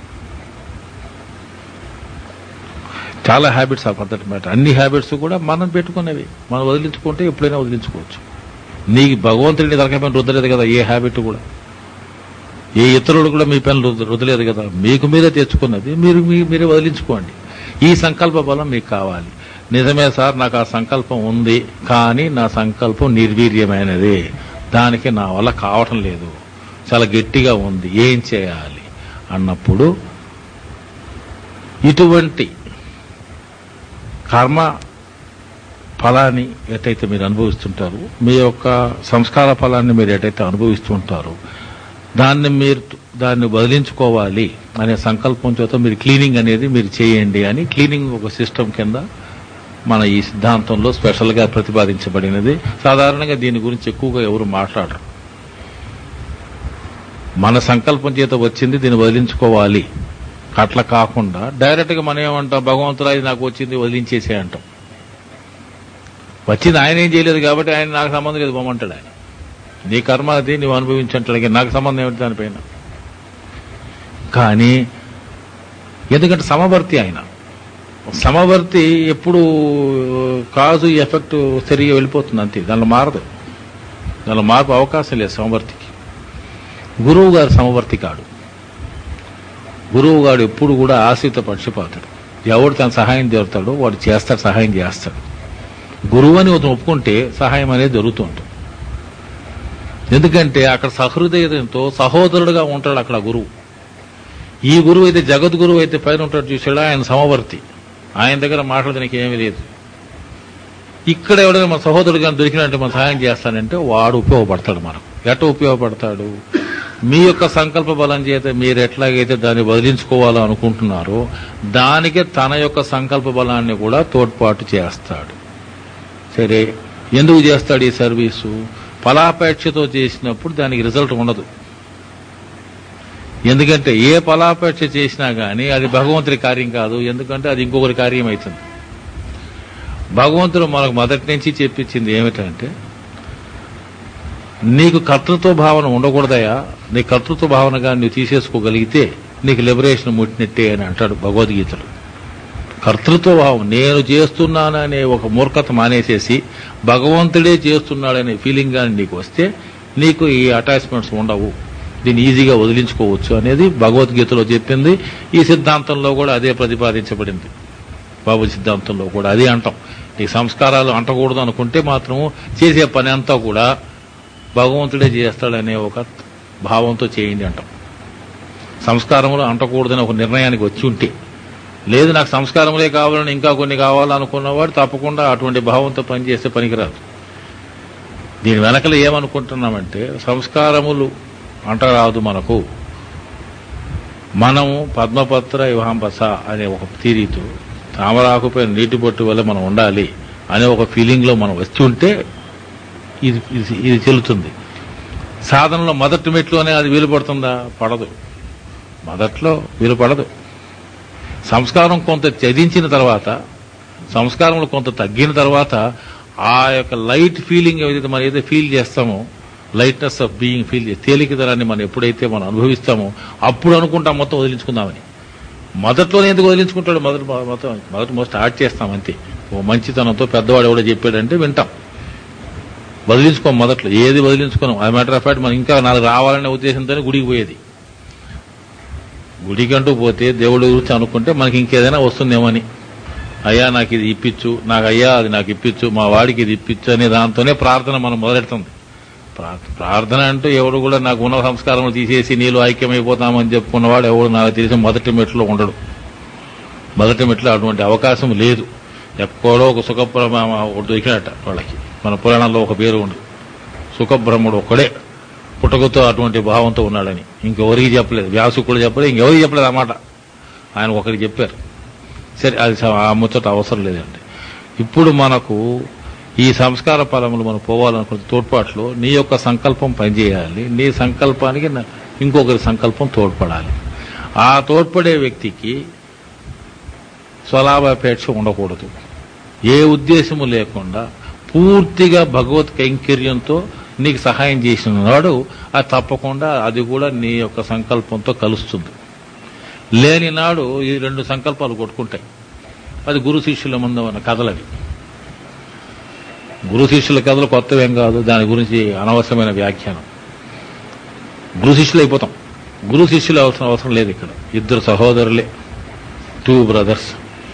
చాలా హ్యాబిట్స్ ఆ పద్ధతి మాట అన్ని హ్యాబిట్స్ కూడా మనం పెట్టుకున్నవి మనం వదిలించుకుంటే ఎప్పుడైనా వదిలించుకోవచ్చు నీకు భగవంతుడిని తలకాయ రుద్దలేదు కదా ఏ హ్యాబిట్ కూడా ఏ ఇతరులు కూడా మీ పైన రుద్ద- రుద్దలేదు కదా మీకు మీరే తెచ్చుకున్నది మీరు మీ- మీరే వదిలించుకోండి ఈ సంకల్ప బలం మీకు కావాలి నిజమే సార్ నాకు ఆ సంకల్పం ఉంది కానీ నా సంకల్పం నిర్వీర్యమైనది దానికి నా వల్ల కావటం లేదు చాలా గట్టిగా ఉంది ఏం చేయాలి అన్నప్పుడు ఇటువంటి కర్మ ఫలాన్ని ఎటైతే మీరు అనుభవిస్తుంటారో మీ యొక్క సంస్కార ఫలాన్ని మీరు ఎటైతే అనుభవిస్తుంటారో దాన్ని మీరు దాన్ని వదిలించుకోవాలి అనే సంకల్పం చేత మీరు క్లీనింగ్ అనేది మీరు చేయండి అని క్లీనింగ్ ఒక సిస్టమ్ కింద మన ఈ సిద్ధాంతంలో స్పెషల్గా ప్రతిపాదించబడినది సాధారణంగా దీని గురించి ఎక్కువగా ఎవరు మాట్లాడరు మన సంకల్పం చేత వచ్చింది దీన్ని వదిలించుకోవాలి అట్లా కాకుండా డైరెక్ట్గా మనం ఏమంటాం భగవంతుడు అది నాకు వచ్చింది వదిలించేసే అంటాం వచ్చింది ఆయన ఏం చేయలేదు కాబట్టి ఆయన నాకు సంబంధం లేదు పోమంటాడు ఆయన నీ కర్మ అది నువ్వు అనుభవించంటాడు నాకు సంబంధం ఏమిటి దానిపైన కానీ ఎందుకంటే సమవర్తి ఆయన సమవర్తి ఎప్పుడు కాజు ఎఫెక్ట్ సరిగా వెళ్ళిపోతుంది అంతే దానిలో మారదు దానిలో మార్పు అవకాశం లేదు సమవర్తికి గురువు గారు సమవర్తి కాడు గురువు గారు ఎప్పుడు కూడా ఆశ్రిత పక్షపాతుడు ఎవడు తన సహాయం జరుగుతాడో వాడు చేస్తాడు సహాయం చేస్తాడు గురువు అని అతను ఒప్పుకుంటే సహాయం అనేది జరుగుతూ ఉంటుంది ఎందుకంటే అక్కడ సహృదయంతో సహోదరుడుగా ఉంటాడు అక్కడ గురువు ఈ గురువు అయితే జగద్గురువు అయితే పైన ఉంటాడు చూసాడు ఆయన సమవర్తి ఆయన దగ్గర మాట్లాడడానికి ఏమీ లేదు ఇక్కడ ఎవడైనా మన సహోదరుడు కానీ దొరికినట్టు మన సహాయం చేస్తానంటే వాడు ఉపయోగపడతాడు మనకు ఎట్ట ఉపయోగపడతాడు మీ యొక్క సంకల్ప బలం చేత మీరు ఎట్లాగైతే దాన్ని వదిలించుకోవాలో అనుకుంటున్నారో దానికి తన యొక్క సంకల్ప బలాన్ని కూడా తోడ్పాటు చేస్తాడు సరే ఎందుకు చేస్తాడు ఈ సర్వీసు ఫలాపేక్షతో చేసినప్పుడు దానికి రిజల్ట్ ఉండదు ఎందుకంటే ఏ ఫలాపేక్ష చేసినా గానీ అది భగవంతుడి కార్యం కాదు ఎందుకంటే అది ఇంకొకరి కార్యం అవుతుంది భగవంతుడు మనకు మొదటి నుంచి చెప్పించింది ఏమిటంటే నీకు కర్తృత్వ భావన ఉండకూడదయా నీ కర్తృత్వ భావనగా నువ్వు తీసేసుకోగలిగితే నీకు లిబరేషన్ ముట్టినట్టే అని అంటాడు భగవద్గీతలో కర్తృత్వ భావం నేను చేస్తున్నాననే ఒక మూర్ఖత మానేసేసి భగవంతుడే చేస్తున్నాడనే ఫీలింగ్ కానీ నీకు వస్తే నీకు ఈ అటాచ్మెంట్స్ ఉండవు దీన్ని ఈజీగా వదిలించుకోవచ్చు అనేది భగవద్గీతలో చెప్పింది ఈ సిద్ధాంతంలో కూడా అదే ప్రతిపాదించబడింది బాబు సిద్ధాంతంలో కూడా అదే అంటాం ఈ సంస్కారాలు అంటకూడదు అనుకుంటే మాత్రం చేసే పని అంతా కూడా భగవంతుడే చేస్తాడనే ఒక భావంతో చేయండి అంటాం సంస్కారములు అంటకూడదని ఒక నిర్ణయానికి వచ్చి ఉంటే లేదు నాకు సంస్కారములే కావాలని ఇంకా కొన్ని కావాలనుకున్నవాడు తప్పకుండా అటువంటి భావంతో పనిచేస్తే పనికిరాదు దీని వెనకలు ఏమనుకుంటున్నామంటే సంస్కారములు అంటరాదు మనకు మనము పద్మపత్ర యుహాంబస అనే ఒక తీరీతో తామరాకుపై నీటి బొట్టు వల్ల మనం ఉండాలి అనే ఒక ఫీలింగ్లో మనం వచ్చి ఉంటే ఇది ఇది ఇది చెల్లుతుంది సాధనలో మొదటి మెట్లోనే అది వీలు పడుతుందా పడదు మొదట్లో వీలు పడదు సంస్కారం కొంత త్యజించిన తర్వాత సంస్కారములు కొంత తగ్గిన తర్వాత ఆ యొక్క లైట్ ఫీలింగ్ ఏదైతే మనం ఏదైతే ఫీల్ చేస్తామో లైట్నెస్ ఆఫ్ బీయింగ్ ఫీల్ చేసి తేలికదనాన్ని మనం ఎప్పుడైతే మనం అనుభవిస్తామో అప్పుడు అనుకుంటాం మొత్తం వదిలించుకుందామని మొదట్లోనే ఎందుకు వదిలించుకుంటాడు మొదటి మొత్తం మొదటి మొదటి స్టార్ట్ చేస్తాం అంతే ఓ మంచితనంతో పెద్దవాడు ఎవడో చెప్పాడంటే వింటాం వదిలించుకోం మొదట్లో ఏది వదిలించుకోను ఆ మ్యాటర్ ఆఫ్ ఫ్యాక్ట్ మనం ఇంకా నాలుగు రావాలనే ఉద్దేశంతోనే గుడికి పోయేది గుడికంటూ పోతే దేవుడి గురించి అనుకుంటే మనకి ఇంకేదైనా వస్తుందేమని అయ్యా నాకు ఇది ఇప్పించు నాకు అయ్యా అది నాకు ఇప్పించు మా వాడికి ఇది ఇప్పించు అనే దాంతోనే ప్రార్థన మనం మొదలెడుతుంది ప్రార్థ- ప్రార్థన అంటూ ఎవడు కూడా నాకు ఉన్న సంస్కారం తీసేసి నీళ్ళు ఐక్యమైపోతామని చెప్పుకున్నవాడు ఎవడు నాకు తెలిసి మొదటి మెట్లో ఉండడు మొదటి మెట్లో అటువంటి అవకాశం లేదు ఎక్కడో ఒక సుఖబ్రహ్మ ఒకటి దొరికినట్ట వాళ్ళకి మన పురాణంలో ఒక పేరు ఉంది సుఖబ్రహ్మడు ఒక్కడే పుట్టకతో అటువంటి భావంతో ఉన్నాడని ఇంకెవరికి చెప్పలేదు వ్యాసు కూడా చెప్పలేదు ఇంకెవరికి చెప్పలేదు అన్నమాట ఆయన ఒకరికి చెప్పారు సరే అది స- ఆ ముచ్చట అవసరం లేదండి ఇప్పుడు మనకు ఈ సంస్కార ఫలములు మనం పోవాలనుకున్న తోడ్పాట్లో నీ యొక్క సంకల్పం పనిచేయాలి నీ సంకల్పానికి నా- ఇంకొకరి సంకల్పం తోడ్పడాలి ఆ తోడ్పడే వ్యక్తికి స్వలాభాపేక్ష ఉండకూడదు ఏ ఉద్దేశము లేకుండా పూర్తిగా భగవత్ కైంకర్యంతో నీకు సహాయం చేసిన వాడు అది తప్పకుండా అది కూడా నీ యొక్క సంకల్పంతో కలుస్తుంది లేని నాడు ఈ రెండు సంకల్పాలు కొట్టుకుంటాయి అది గురు శిష్యుల ముందు ఉన్న కథలవి గురు శిష్యుల కథలు కొత్తవేం కాదు దాని గురించి అనవసరమైన వ్యాఖ్యానం గురు శిష్యులు అయిపోతాం గురు శిష్యులు అవసరం అవసరం లేదు ఇక్కడ ఇద్దరు సహోదరులే టూ బ్రదర్స్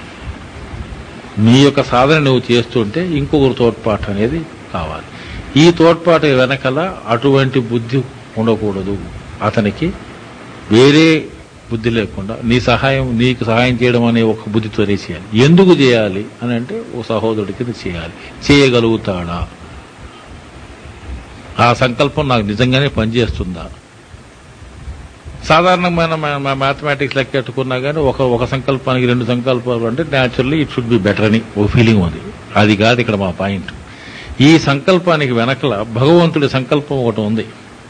నీ యొక్క సాధన నువ్వు చేస్తుంటే ఇంకొకరు తోడ్పాటు అనేది కావాలి ఈ తోడ్పాటు వెనకల అటువంటి బుద్ధి ఉండకూడదు అతనికి వేరే బుద్ధి లేకుండా నీ సహాయం నీకు సహాయం చేయడం అనే ఒక బుద్ధితోనే చేయాలి ఎందుకు చేయాలి అని అంటే ఓ సహోదరుడికి ఇది చేయాలి చేయగలుగుతాడా ఆ సంకల్పం నాకు నిజంగానే పనిచేస్తుందా సాధారణమైన మ్యాథమెటిక్స్ లెక్క పెట్టుకున్నా కానీ ఒక ఒక సంకల్పానికి రెండు సంకల్పాలు అంటే naturally it should be better అని ఒక ఫీలింగ్ ఉంది అది కాదు ఇక్కడ మా పాయింట్ ఈ సంకల్పానికి వెనకల భగవంతుడి సంకల్పం ఒకటి ఉంది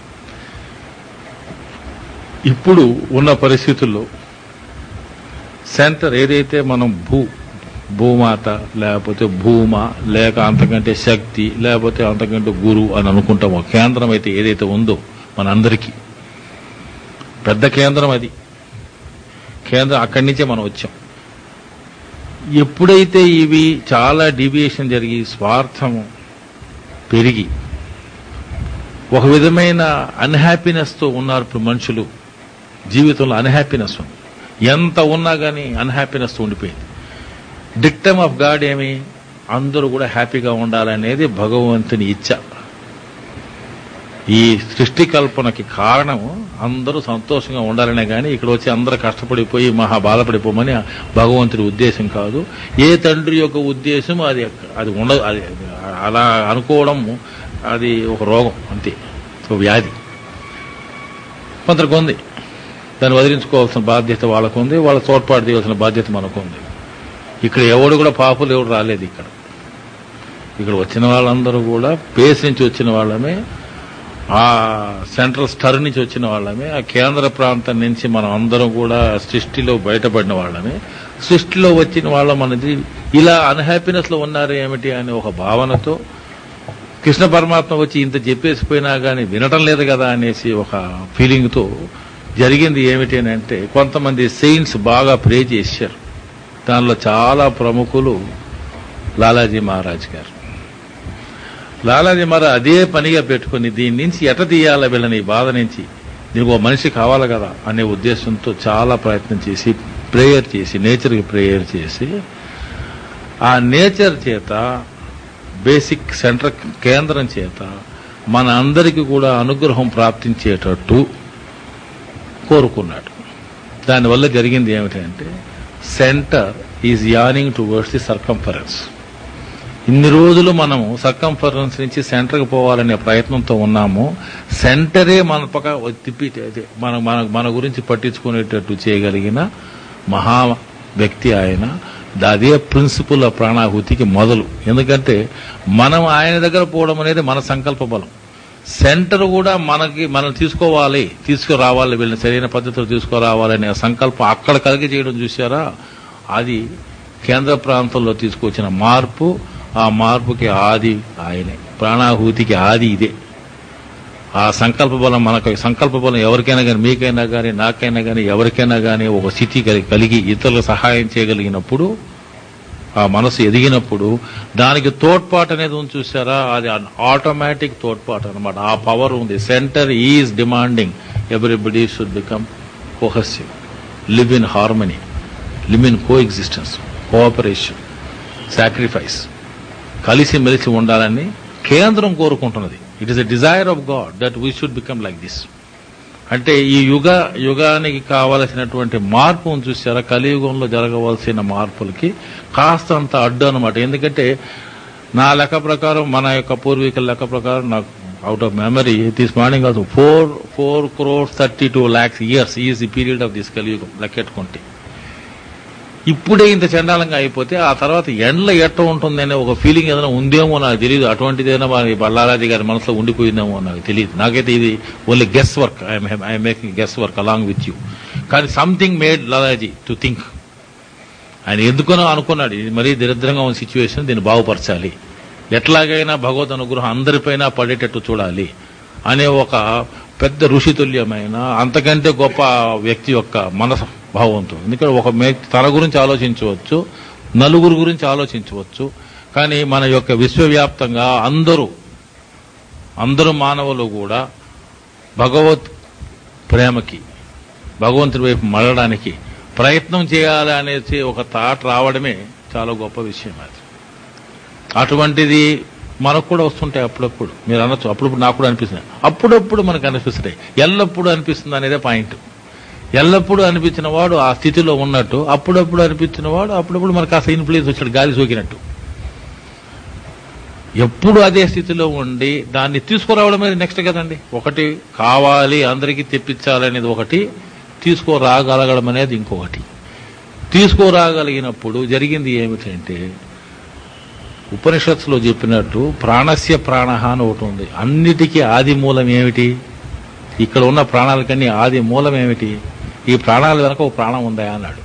ఇప్పుడు ఉన్న పరిస్థితుల్లో సెంటర్ ఏదైతే మనం భూ భూమాత లేకపోతే భూమ లేక అంతకంటే శక్తి లేకపోతే అంతకంటే గురు అని అనుకుంటామో కేంద్రం అయితే ఏదైతే ఉందో మనందరికీ పెద్ద కేంద్రం అది కేంద్రం అక్కడి నుంచే మనం వచ్చాం ఎప్పుడైతే ఇవి చాలా డీవియేషన్ జరిగి స్వార్థము పెరిగి ఒక విధమైన అన్హ్యాపీనెస్తో ఉన్నారు ఇప్పుడు మనుషులు జీవితంలో అన్హ్యాపీనెస్ ఉంది ఎంత ఉన్నా కానీ అన్హ్యాపీనెస్ ఉండిపోయింది డిక్టమ్ ఆఫ్ గాడ్ ఏమి అందరూ కూడా హ్యాపీగా ఉండాలనేది భగవంతుని ఇచ్చ ఈ సృష్టి కల్పనకి కారణం అందరూ సంతోషంగా ఉండాలనే కానీ ఇక్కడ వచ్చి అందరూ కష్టపడిపోయి మహా బాధపడిపోమని భగవంతుడి ఉద్దేశం కాదు ఏ తండ్రి యొక్క ఉద్దేశం అది అది ఉండదు అది అలా అనుకోవడం అది ఒక రోగం అంతే ఒక వ్యాధి కొందరికి ఉంది దాన్ని వదిలించుకోవాల్సిన బాధ్యత వాళ్ళకు ఉంది వాళ్ళ తోడ్పాటు తీయాల్సిన బాధ్యత మనకు ఉంది ఇక్కడ ఎవడు కూడా పాపులు ఎవడు రాలేదు ఇక్కడ ఇక్కడ వచ్చిన వాళ్ళందరూ కూడా పేస్ నుంచి వచ్చిన వాళ్ళమే ఆ సెంట్రల్ స్టర్ నుంచి వచ్చిన వాళ్ళమే ఆ కేంద్ర ప్రాంతం నుంచి మనం అందరం కూడా సృష్టిలో బయటపడిన వాళ్ళమే సృష్టిలో వచ్చిన వాళ్ళ మనది ఇలా అన్హ్యాపీనెస్ లో ఉన్నారు ఏమిటి అనే ఒక భావనతో కృష్ణ పరమాత్మ వచ్చి ఇంత చెప్పేసిపోయినా కానీ వినటం లేదు కదా అనేసి ఒక ఫీలింగ్ తో జరిగింది ఏమిటి అని అంటే కొంతమంది సెయింట్స్ బాగా ప్రే చేశారు దానిలో చాలా ప్రముఖులు లాలాజీ మహారాజ్ గారు లాలాజీ మహారాజ్ అదే పనిగా పెట్టుకుని దీని నుంచి ఎట తీయాల వీళ్ళని ఈ బాధ నుంచి దీనికి ఒక మనిషి కావాలి కదా అనే ఉద్దేశంతో చాలా ప్రయత్నం చేసి ప్రేయర్ చేసి నేచర్కి ప్రేయర్ చేసి ఆ నేచర్ చేత బేసిక్ సెంటర్ కేంద్రం చేత మన అందరికీ కూడా అనుగ్రహం ప్రాప్తించేటట్టు కోరుకున్నాడు దానివల్ల జరిగింది ఏమిటంటే centre is yawning towards the circumference ఇన్ని రోజులు మనము సర్కంఫరెన్స్ నుంచి సెంటర్కి పోవాలనే ప్రయత్నంతో ఉన్నాము సెంటరే మన పక్క తిప్పి అదే మన మన మన గురించి పట్టించుకునేటట్టు చేయగలిగిన మహా వ్యక్తి ఆయన అదే ప్రిన్సిపల్ ఆఫ్ ప్రాణాహుతికి మొదలు ఎందుకంటే మనం ఆయన దగ్గర పోవడం అనేది మన సంకల్ప బలం సెంటర్ కూడా మనకి మనం తీసుకోవాలి తీసుకురావాలి వీళ్ళని సరైన పద్ధతిలో తీసుకురావాలనే సంకల్పం అక్కడ కలిగి చేయడం చూసారా అది కేంద్ర ప్రాంతంలో తీసుకొచ్చిన మార్పు ఆ మార్పుకి ఆది ఆయనే ప్రాణాహుతికి ఆది ఇదే ఆ సంకల్ప బలం మనకు సంకల్ప బలం ఎవరికైనా కానీ మీకైనా కానీ నాకైనా కానీ ఎవరికైనా కానీ ఒక స్థితి కలి- కలిగి ఇతరులకు సహాయం చేయగలిగినప్పుడు ఆ మనసు ఎదిగినప్పుడు దానికి తోడ్పాటు అనేది ఉంది చూసారా అది ఆటోమేటిక్ తోడ్పాటు అన్నమాట ఆ పవర్ ఉంది centre is demanding everybody should become cohesive live in harmony live in coexistence cooperation sacrifice కలిసి మెలిసి ఉండాలని కేంద్రం కోరుకుంటున్నది it is a desire of God that we should become like this అంటే ఈ యుగ యుగానికి కావలసినటువంటి మార్పు ఉంది చూసారా కలియుగంలో జరగవలసిన మార్పులకి కాస్తంత అడ్డు అనమాట ఎందుకంటే నా లెక్క ప్రకారం మన యొక్క పూర్వీకుల లెక్క ప్రకారం నాకు out of memory this morning also four four crores thirty two lakhs years is the period of this కలియుగం లెక్కెట్టుకుంటే ఇప్పుడే ఇంత చండాలంగా అయిపోతే ఆ తర్వాత ఎండ్ల ఎట్ట ఉంటుందనే ఒక ఫీలింగ్ ఏదైనా ఉందేమో నాకు తెలియదు అటువంటిదైనా మరి బల్లారాజీ గారి మనసులో ఉండిపోయిందేమో నాకు తెలియదు నాకైతే ఇది only guess work I making guess work along with you కానీ something made Lalaji to think ఆయన ఎందుకనో అనుకున్నాడు ఇది మరీ దరిద్రంగా ఉన్న సిచ్యువేషన్ దీన్ని బాగుపరచాలి ఎట్లాగైనా భగవద్ అనుగ్రహం అందరిపైన పడేటట్టు చూడాలి అనే ఒక పెద్ద ఋషితుల్యమైన అంతకంటే గొప్ప వ్యక్తి యొక్క మనసు భావంతో ఎందుకంటే ఒక వ్యక్తి తన గురించి ఆలోచించవచ్చు నలుగురు గురించి ఆలోచించవచ్చు కానీ మన యొక్క విశ్వవ్యాప్తంగా అందరూ అందరూ మానవులు కూడా భగవత్ ప్రేమకి భగవంతుడి వైపు మళ్ళడానికి ప్రయత్నం చేయాలి అనేసి ఒక థాట్ రావడమే చాలా గొప్ప విషయం అది అటువంటిది మనకు కూడా వస్తుంటాయి అప్పుడప్పుడు మీరు అనొచ్చు అప్పుడప్పుడు నాకు కూడా అనిపిస్తుంది అప్పుడప్పుడు మనకు అనిపిస్తాయి ఎల్లప్పుడూ అనిపిస్తుంది అనేదే పాయింట్ ఎల్లప్పుడూ అనిపించిన వాడు ఆ స్థితిలో ఉన్నట్టు అప్పుడప్పుడు అనిపించిన వాడు అప్పుడప్పుడు మనకు కాస్త ఇన్ఫ్లుయెన్స్ వచ్చాడు గాలి సోకినట్టు ఎప్పుడు అదే స్థితిలో ఉండి దాన్ని తీసుకురావడం అనేది నెక్స్ట్ కదండి ఒకటి కావాలి అందరికీ తెప్పించాలనేది ఒకటి తీసుకురాగలగడం అనేది ఇంకొకటి తీసుకురాగలిగినప్పుడు జరిగింది ఏమిటంటే ఉపనిషత్తులో చెప్పినట్టు ప్రాణస్య ప్రాణ అని ఒకటి ఉంది అన్నిటికీ ఆది మూలం ఏమిటి ఇక్కడ ఉన్న ప్రాణాలకన్నీ ఆది మూలం ఏమిటి ఈ ప్రాణాల వెనక ఒక ప్రాణం ఉందా అన్నాడు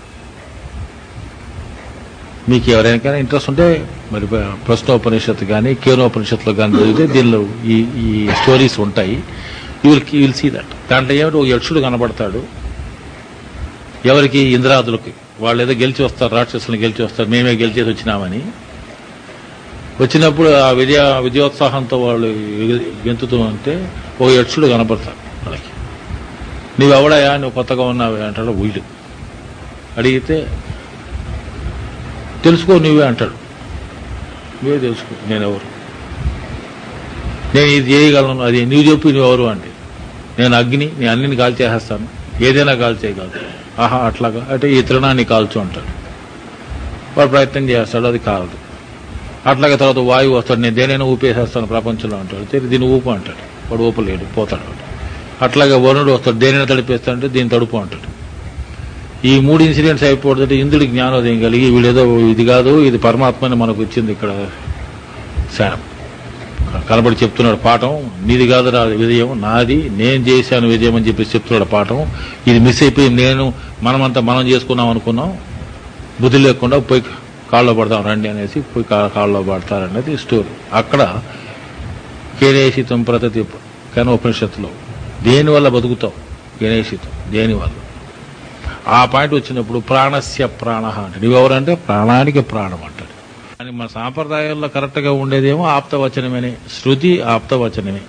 మీకు ఎవరైనా ఇంట్రెస్ట్ ఉంటే మరి ప్రశ్నోపనిషత్తు కానీ కేనోపనిషత్తులో కానీ చదివితే దీనిలో ఈ ఈ స్టోరీస్ ఉంటాయి you will will see that దాంట్లో ఏమిటి ఒక యక్షుడు కనబడతాడు ఎవరికి ఇంద్రాదులకి వాళ్ళు ఏదో గెలిచి వస్తారు రాక్షసులను గెలిచి వస్తారు మేమే గెలిచేసి వచ్చినామని వచ్చినప్పుడు ఆ విజయ విజయోత్సాహంతో వాళ్ళు గెంతుతూ ఉంటే ఒక యక్షుడు కనబడతాడు వాళ్ళకి నీవు ఎవడయా నువ్వు కొత్తగా ఉన్నావే అంటాడు వీడు అడిగితే తెలుసుకో నువ్వే అంటాడు నువ్వే తెలుసుకో నేను ఎవరు నేను ఇది చేయగలను అది నువ్వు చెప్పి నువ్వు ఎవరు అంటే నేను అగ్ని నేను అన్నిని కాల్ చేసేస్తాను ఏదైనా కాల్ చేయగలను ఆహా అట్లాగా అంటే ఈ తృణాన్ని కాల్చు అంటాడు వాడు ప్రయత్నం చేస్తాడు అది కాలదు అట్లాగే తర్వాత వాయువు వస్తాడు నేను దేనైనా ఊపేసేస్తాను ప్రపంచంలో అంటాడు "సరే, దీన్ని ఊపు అంటాడు వాడు ఊపలేడు పోతాడు వాడు అట్లాగే వరుణుడు వస్తాడు దేనైనా తడిపేస్తాడంటే దీన్ని తడుపు అంటాడు ఈ మూడు ఇన్సిడెంట్స్ అయిపోతుంటే ఇంద్రుడి జ్ఞానోదయం కలిగి వీడేదో ఇది కాదు ఇది పరమాత్మని మనకు వచ్చింది ఇక్కడ శానం కనబడి చెప్తున్నాడు పాఠం నీది కాదు రా విజయం నాది నేను చేశాను విజయం అని చెప్పి చెప్తున్నాడు పాఠం ఇది మిస్ అయిపోయి నేను మనమంతా మనం చేసుకున్నాం అనుకున్నాం బుద్ధి లేకుండా పోయి కాళ్ళలో పడదాం రండి అనేసి పోయి కా- కాళ్ళలో పడతారనేది స్టోరీ అక్కడ కేనేషితం ప్రతతి కానీ ఉపనిషత్తులో దేని వల్ల బతుకుతావు కేనేషితం దేని వల్ల ఆ పాయింట్ వచ్చినప్పుడు ప్రాణస్య ప్రాణ అంటాడు నువ్వెవరంటే ప్రాణానికి ప్రాణం అంటాడు కానీ మన సాంప్రదాయాల్లో కరెక్ట్గా ఉండేదేమో ఆప్తవచనమేనే శృతి ఆప్తవచనమే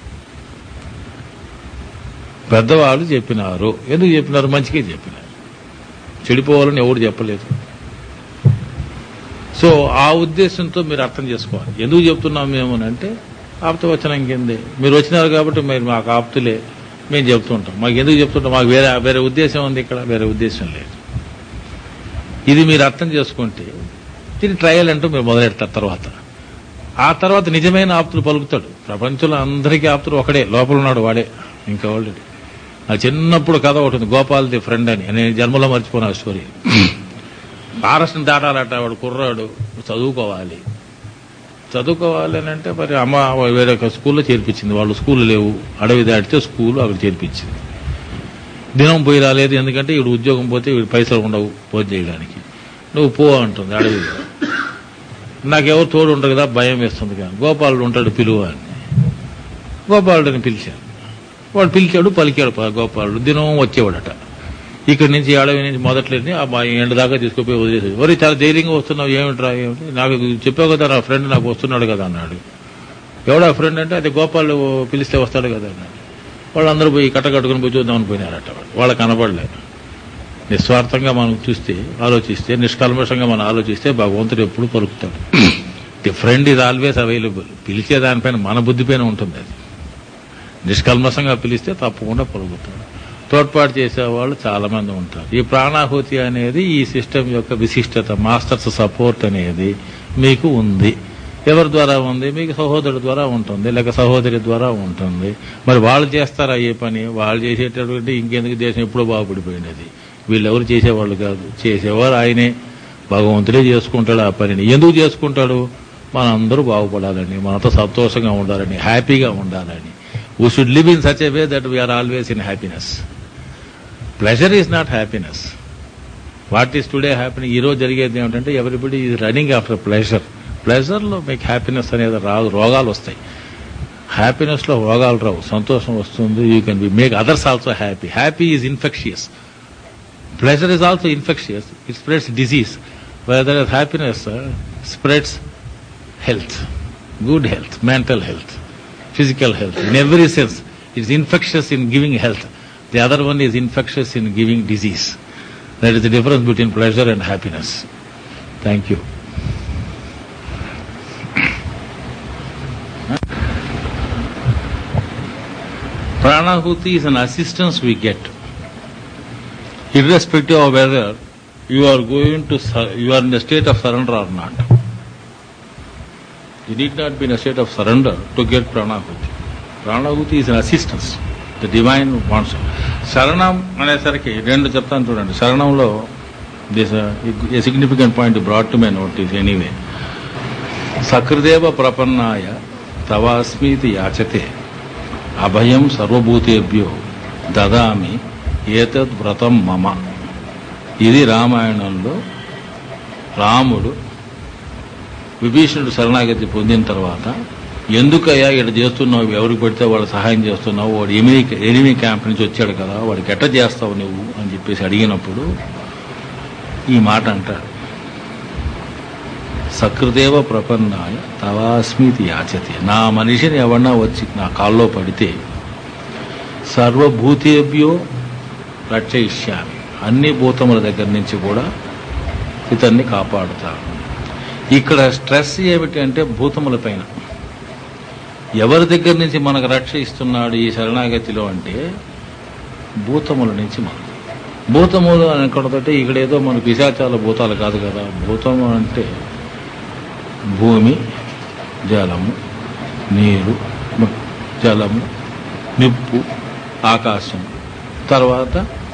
పెద్దవాళ్ళు చెప్పినారు ఎందుకు చెప్పినారు మంచిగా చెప్పినారు చెడిపోవాలని ఎవరు చెప్పలేదు సో ఆ ఉద్దేశంతో మీరు అర్థం చేసుకోవాలి ఎందుకు చెప్తున్నాం మేము అని అంటే ఆప్తవచనం కిందే మీరు వచ్చినారు కాబట్టి మీరు మాకు ఆప్తులే మేము చెప్తుంటాం మాకు ఎందుకు చెప్తుంటాం మాకు వేరే వేరే ఉద్దేశం ఉంది ఇక్కడ వేరే ఉద్దేశం లేదు ఇది మీరు అర్థం చేసుకుంటే దీని ట్రయల్ అంటూ మీరు మొదలెడతారు తర్వాత ఆ తర్వాత నిజమైన ఆప్తులు పలుకుతాడు ప్రపంచంలో అందరికీ ఆప్తులు ఒకడే లోపల ఉన్నాడు వాడే ఇంకా ఆల్రెడీ నా చిన్నప్పుడు కథ ఒకటి ఉంది గోపాల్ది ఫ్రెండ్ అని నేను జన్మలో మర్చిపోయిన ఆ స్టోరీ ఫారెస్ట్ని దాటాలట వాడు కుర్రాడు చదువుకోవాలి చదువుకోవాలి అని అంటే మరి అమ్మ వేరే ఒక స్కూల్లో చేర్పించింది వాళ్ళు స్కూల్ లేవు అడవి దాటితే స్కూల్ అక్కడ చేర్పించింది దినం పోయి రాలేదు ఎందుకంటే వీడు ఉద్యోగం పోతే వీడు పైసలు ఉండవు పోతే చేయడానికి నువ్వు పో అంటుంది అడవిలో నాకెవరు తోడు ఉండరు కదా భయం వేస్తుంది కానీ గోపాలుడు ఉంటాడు పిలువ అని గోపాలుడిని పిలిచాను వాడు పిలిచాడు పలికాడు పా- గోపాలుడు దినం వచ్చేవాడట ఇక్కడి నుంచి అడవి నుంచి మొదట్లేని ఆ మా ఎండ దాకా తీసుకుపోయి వదిలేసి వరి చాలా ధైర్యంగా వస్తున్నావు ఏమిట్రా ఏమిటి నాకు చెప్పావు కదా నా ఫ్రెండ్ నాకు వస్తున్నాడు కదా అన్నాడు ఎవడా ఫ్రెండ్ అంటే అది గోపాలు పిలిస్తే వస్తాడు కదా అన్నాడు వాళ్ళందరూ పోయి కట్ట కట్టుకుని పోయి చూద్దామని పోయినారట వాళ్ళు వాళ్ళకి కనబడలేదు నిస్వార్థంగా మనం చూస్తే ఆలోచిస్తే నిష్కల్మషంగా మనం ఆలోచిస్తే భగవంతుడు ఎప్పుడు పలుకుతాడు ది ఫ్రెండ్ ఇది ఆల్వేస్ అవైలబుల్ పిలిచే దానిపైన మన బుద్ధి పైన ఉంటుంది అది నిష్కల్మషంగా పిలిస్తే తప్పకుండా పలుకుతాడు తోడ్పాటు చేసేవాళ్ళు చాలా మంది ఉంటారు ఈ ప్రాణాహుతి అనేది ఈ సిస్టమ్ యొక్క విశిష్టత మాస్టర్స్ సపోర్ట్ అనేది మీకు ఉంది ఎవరి ద్వారా ఉంది మీకు సహోదరుడి ద్వారా ఉంటుంది లేక సహోదరి ద్వారా ఉంటుంది మరి వాళ్ళు చేస్తారా ఏ పని వాళ్ళు చేసేటటువంటి ఇంకెందుకు దేశం ఎప్పుడో బాగుపడిపోయినది వీళ్ళెవరు చేసేవాళ్ళు కాదు చేసేవారు ఆయనే భగవంతుడే చేసుకుంటాడు ఆ పనిని ఎందుకు చేసుకుంటాడు మనందరూ బాగుపడాలని మనతో సంతోషంగా ఉండాలని హ్యాపీగా ఉండాలని we should live in such a way that we are always in happiness pleasure is not happiness what is today happiness ఈ రోజు జరిగేది ఏమిటంటే everybody is running after pleasure ప్లెజర్లో మీకు హ్యాపీనెస్ అనేది రాదు రోగాలు వస్తాయి హ్యాపీనెస్లో రోగాలు రావు సంతోషం వస్తుంది you can be make others also happy happy is infectious pleasure is also infectious. It spreads disease. Where there is happiness, uh, spreads health, good health, mental health, physical health. In every sense, it's infectious in giving health. The other one is infectious in giving disease. That is the difference between pleasure and happiness. Thank you. Pranahuti is an assistance we get. Irrespective of whether you are going to, sur- you are in a state of surrender or not. You need not be in a state of surrender to get pranahuti. Pranahuti is an assistance. The divine wants. శరణం అనేసరికి రెండు చెప్తాను చూడండి శరణంలో this a significant point brought to my notice anyway సకృదేవ ప్రపన్నాయ తవాస్మీతి యాచతే అభయం సర్వభూతేభ్యో దదామి ఏతద్ వ్రతం మమ ఇది రామాయణంలో రాముడు విభీషణుడు శరణాగతి పొందిన తర్వాత ఎందుకయ్యా ఇక్కడ చేస్తున్నావు ఎవరికి పడితే వాడు సహాయం చేస్తున్నావు వాడు ఎనిమి ఎనిమి క్యాంప్ నుంచి వచ్చాడు కదా వాడికి ఎట్ట చేస్తావు నువ్వు అని చెప్పేసి అడిగినప్పుడు ఈ మాట అంటాడు సకృదేవ ప్రపన్నాయ తవాస్మితి యాచతే నా మనిషిని ఎవరన్నా వచ్చి నా కాల్లో పడితే సర్వభూతేభ్యో రక్షయిష్యామి అన్ని భూతముల దగ్గర నుంచి కూడా ఇతన్ని కాపాడుతాను ఇక్కడ స్ట్రెస్ ఏమిటి అంటే భూతముల పైన ఎవరి దగ్గర నుంచి మనకు రక్ష ఇస్తున్నాడు ఈ శరణాగతిలో అంటే భూతముల నుంచి మనకు భూతములు అని ఎక్కడతో ఇక్కడ ఏదో మన పిశాచాల భూతాలు కాదు కదా భూతము అంటే భూమి జలము నీరు మ- జలము నిప్పు ఆకాశం తర్వాత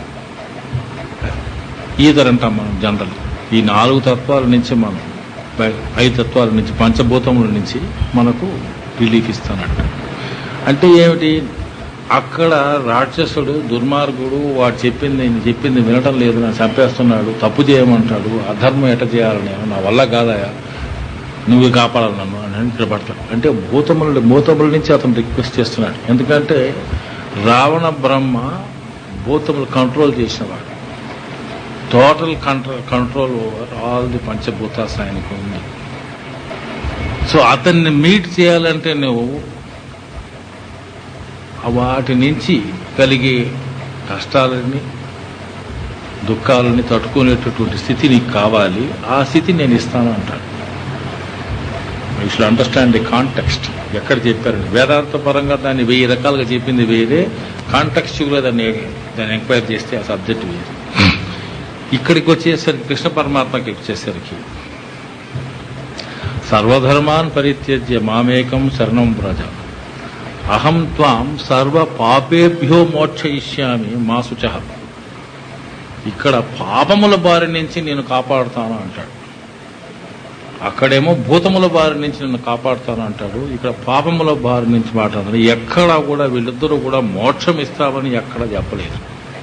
ఈథర్ అంటాం మనం జనరల్ ఈ నాలుగు తత్వాల నుంచి మనం బయ- ఐదు తత్వాల నుంచి పంచభూతముల నుంచి మనకు రిలీఫ్ ఇస్తానంట అంటే ఏమిటి అక్కడ రాక్షసుడు దుర్మార్గుడు వాడు చెప్పింది నేను చెప్పింది వినటం లేదు నన్ను చంపేస్తున్నాడు తప్పు చేయమంటాడు అధర్మం ఎట చేయాలి నేను నా వల్ల కాదయా నువ్వు కాపాడాలి నన్ను అని ఇక్కడ పడతాడు అంటే భూతముల భూతముల నుంచి అతను రిక్వెస్ట్ చేస్తున్నాడు ఎందుకంటే రావణ బ్రహ్మ భూతములు కంట్రోల్ చేసినవాడు total control control over all the పంచభూతాస్ ఆయనకు ఉంది సో అతన్ని మీట్ చేయాలంటే నువ్వు ఆ వాటి నుంచి కలిగే కష్టాలని దుఃఖాలని తట్టుకునేటటువంటి స్థితి నీకు కావాలి ఆ స్థితి నేను ఇస్తాను అంటాడు you should understand the context ఎక్కడ చెప్పారండి వేదాంత పరంగా దాన్ని వెయ్యి రకాలుగా చెప్పింది వేరే కాంటెక్స్చువల్గా దాన్ని దాన్ని ఎంక్వైరీ చేస్తే ఆ సబ్జెక్ట్ వేరే ఇక్కడికి వచ్చేసరికి కృష్ణ పరమాత్మకి వచ్చేసరికి సర్వధర్మాన్ పరిత్యజ్య మామేకం శరణం వ్రజ అహం త్వాం సర్వ పాపేభ్యో మోక్షయిష్యామి మా శుచ ఇక్కడ పాపముల బారి నుంచి నేను కాపాడుతాను అంటాడు అక్కడేమో భూతముల బారి నుంచి నిన్ను కాపాడుతాను అంటాడు ఇక్కడ పాపముల బారి నుంచి మాట్లాడుతాడు ఎక్కడా కూడా వీళ్ళిద్దరూ కూడా మోక్షం ఇస్తామని ఎక్కడ చెప్పలేదు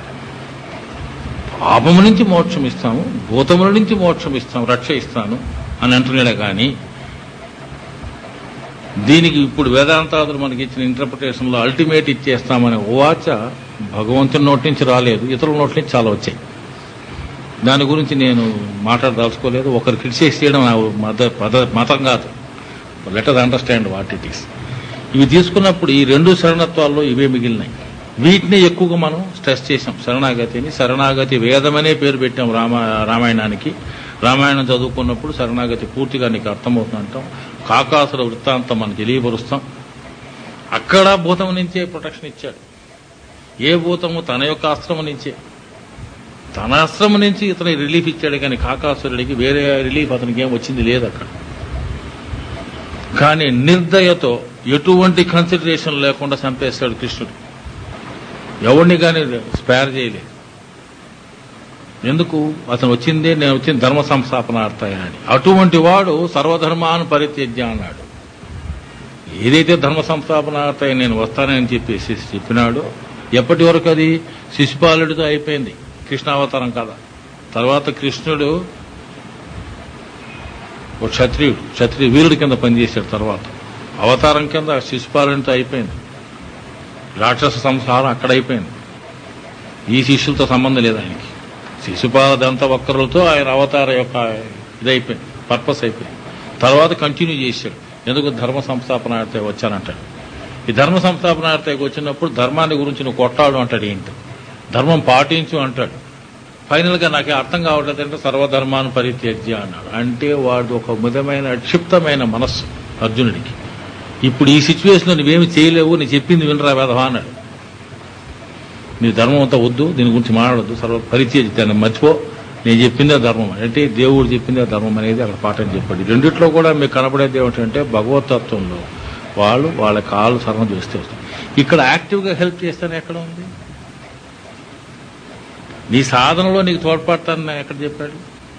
పాపము నుంచి మోక్షం ఇస్తాము భూతముల నుంచి మోక్షం ఇస్తాము రక్ష ఇస్తాను అని అంటున్నాడే కానీ దీనికి ఇప్పుడు వేదాంతాదులు మనకి ఇచ్చిన ఇంటర్ప్రిటేషన్లో అల్టిమేట్ ఇచ్చేస్తామనే ఓవాచ భగవంతుని నోటి నుంచి రాలేదు ఇతరుల నోటి నుంచి చాలా వచ్చాయి దాని గురించి నేను మాట్లాడదలుచుకోలేదు ఒకరు క్రిటిసైజ్ చేయడం నా మత పద- మతం కాదు let us understand what it is ఇవి తీసుకున్నప్పుడు ఈ రెండు శరణత్వాల్లో ఇవే మిగిలినాయి వీటిని ఎక్కువగా మనం స్ట్రెస్ చేసాం శరణాగతిని శరణాగతి వేదమనే పేరు పెట్టాం రామ రామాయణానికి రామాయణం చదువుకున్నప్పుడు శరణాగతి పూర్తిగా నీకు అర్థమవుతుంది అంటాం కాకాసుల వృత్తాంతం మనకు తెలియపరుస్తాం అక్కడ భూతం నుంచే ప్రొటెక్షన్ ఇచ్చాడు ఏ భూతము తన యొక్క ఆశ్రమం నుంచే తన ఆశ్రమం నుంచి ఇతని రిలీఫ్ ఇచ్చాడు కానీ కాకాసురుడికి వేరే రిలీఫ్ అతనికి ఏం వచ్చింది లేదు అక్కడ కానీ నిర్దయతో ఎటువంటి కన్సిడరేషన్ లేకుండా చంపేస్తాడు కృష్ణుడు ఎవరిని కానీ స్పేర్ చేయలేదు ఎందుకు అతను వచ్చిందే నేను వచ్చింది ధర్మ సంస్థాపనార్థాయ అని అటువంటి వాడు సర్వధర్మాన్ని పరిత్యజ్య అన్నాడు ఏదైతే ధర్మ సంస్థాపనార్థాయ నేను వస్తానని చెప్పేసి చెప్పినాడో ఎప్పటి వరకు అది శిశుపాలుడితో అయిపోయింది కృష్ణావతారం కదా తర్వాత కృష్ణుడు ఒక క్షత్రియుడు క్షత్రియ వీరుడి కింద పనిచేశాడు తర్వాత అవతారం కింద శిశుపాలనతో అయిపోయింది రాక్షస సంసారం అక్కడ అయిపోయింది ఈ శిష్యులతో సంబంధం లేదు ఆయనకి శిశుపాల దంత వక్రులతో ఆయన అవతార యొక్క ఇదైపోయింది పర్పస్ అయిపోయింది తర్వాత కంటిన్యూ చేశాడు ఎందుకు ధర్మ సంస్థాపనార్థ వచ్చానంటాడు ఈ ధర్మ సంస్థాపనార్థకి వచ్చినప్పుడు ధర్మాన్ని గురించి నువ్వు కొట్టాడు అంటాడు ఏంటి ధర్మం పాటించు అంటాడు ఫైనల్గా నాకు అర్థం కావట్లేదు అంటే సర్వధర్మాన్ని పరిత్యజ్య అన్నాడు అంటే వాడు ఒక విధమైన క్షిప్తమైన మనస్సు అర్జునుడికి ఇప్పుడు ఈ సిచ్యువేషన్లో నువ్వేమి చేయలేవు నీ చెప్పింది వినరా వేదవా అన్నాడు నీ ధర్మం అంతా వద్దు దీని గురించి మాట్లాడద్దు సర్వ పరిత్యజితాన్ని మర్చిపో నేను చెప్పిందే ధర్మం అంటే దేవుడు చెప్పిందే ధర్మం అనేది అక్కడ పాఠం చెప్పాడు ఈ రెండిట్లో కూడా మీకు కనపడేది ఏమిటంటే భగవతత్వంలో వాళ్ళు వాళ్ళ కాళ్ళు సర్వం చేస్తే వస్తుంది ఇక్కడ యాక్టివ్గా హెల్ప్ చేస్తాను ఎక్కడ ఉంది నీ సాధనలో నీకు తోడ్పడతాను ఎక్కడ చెప్పాడు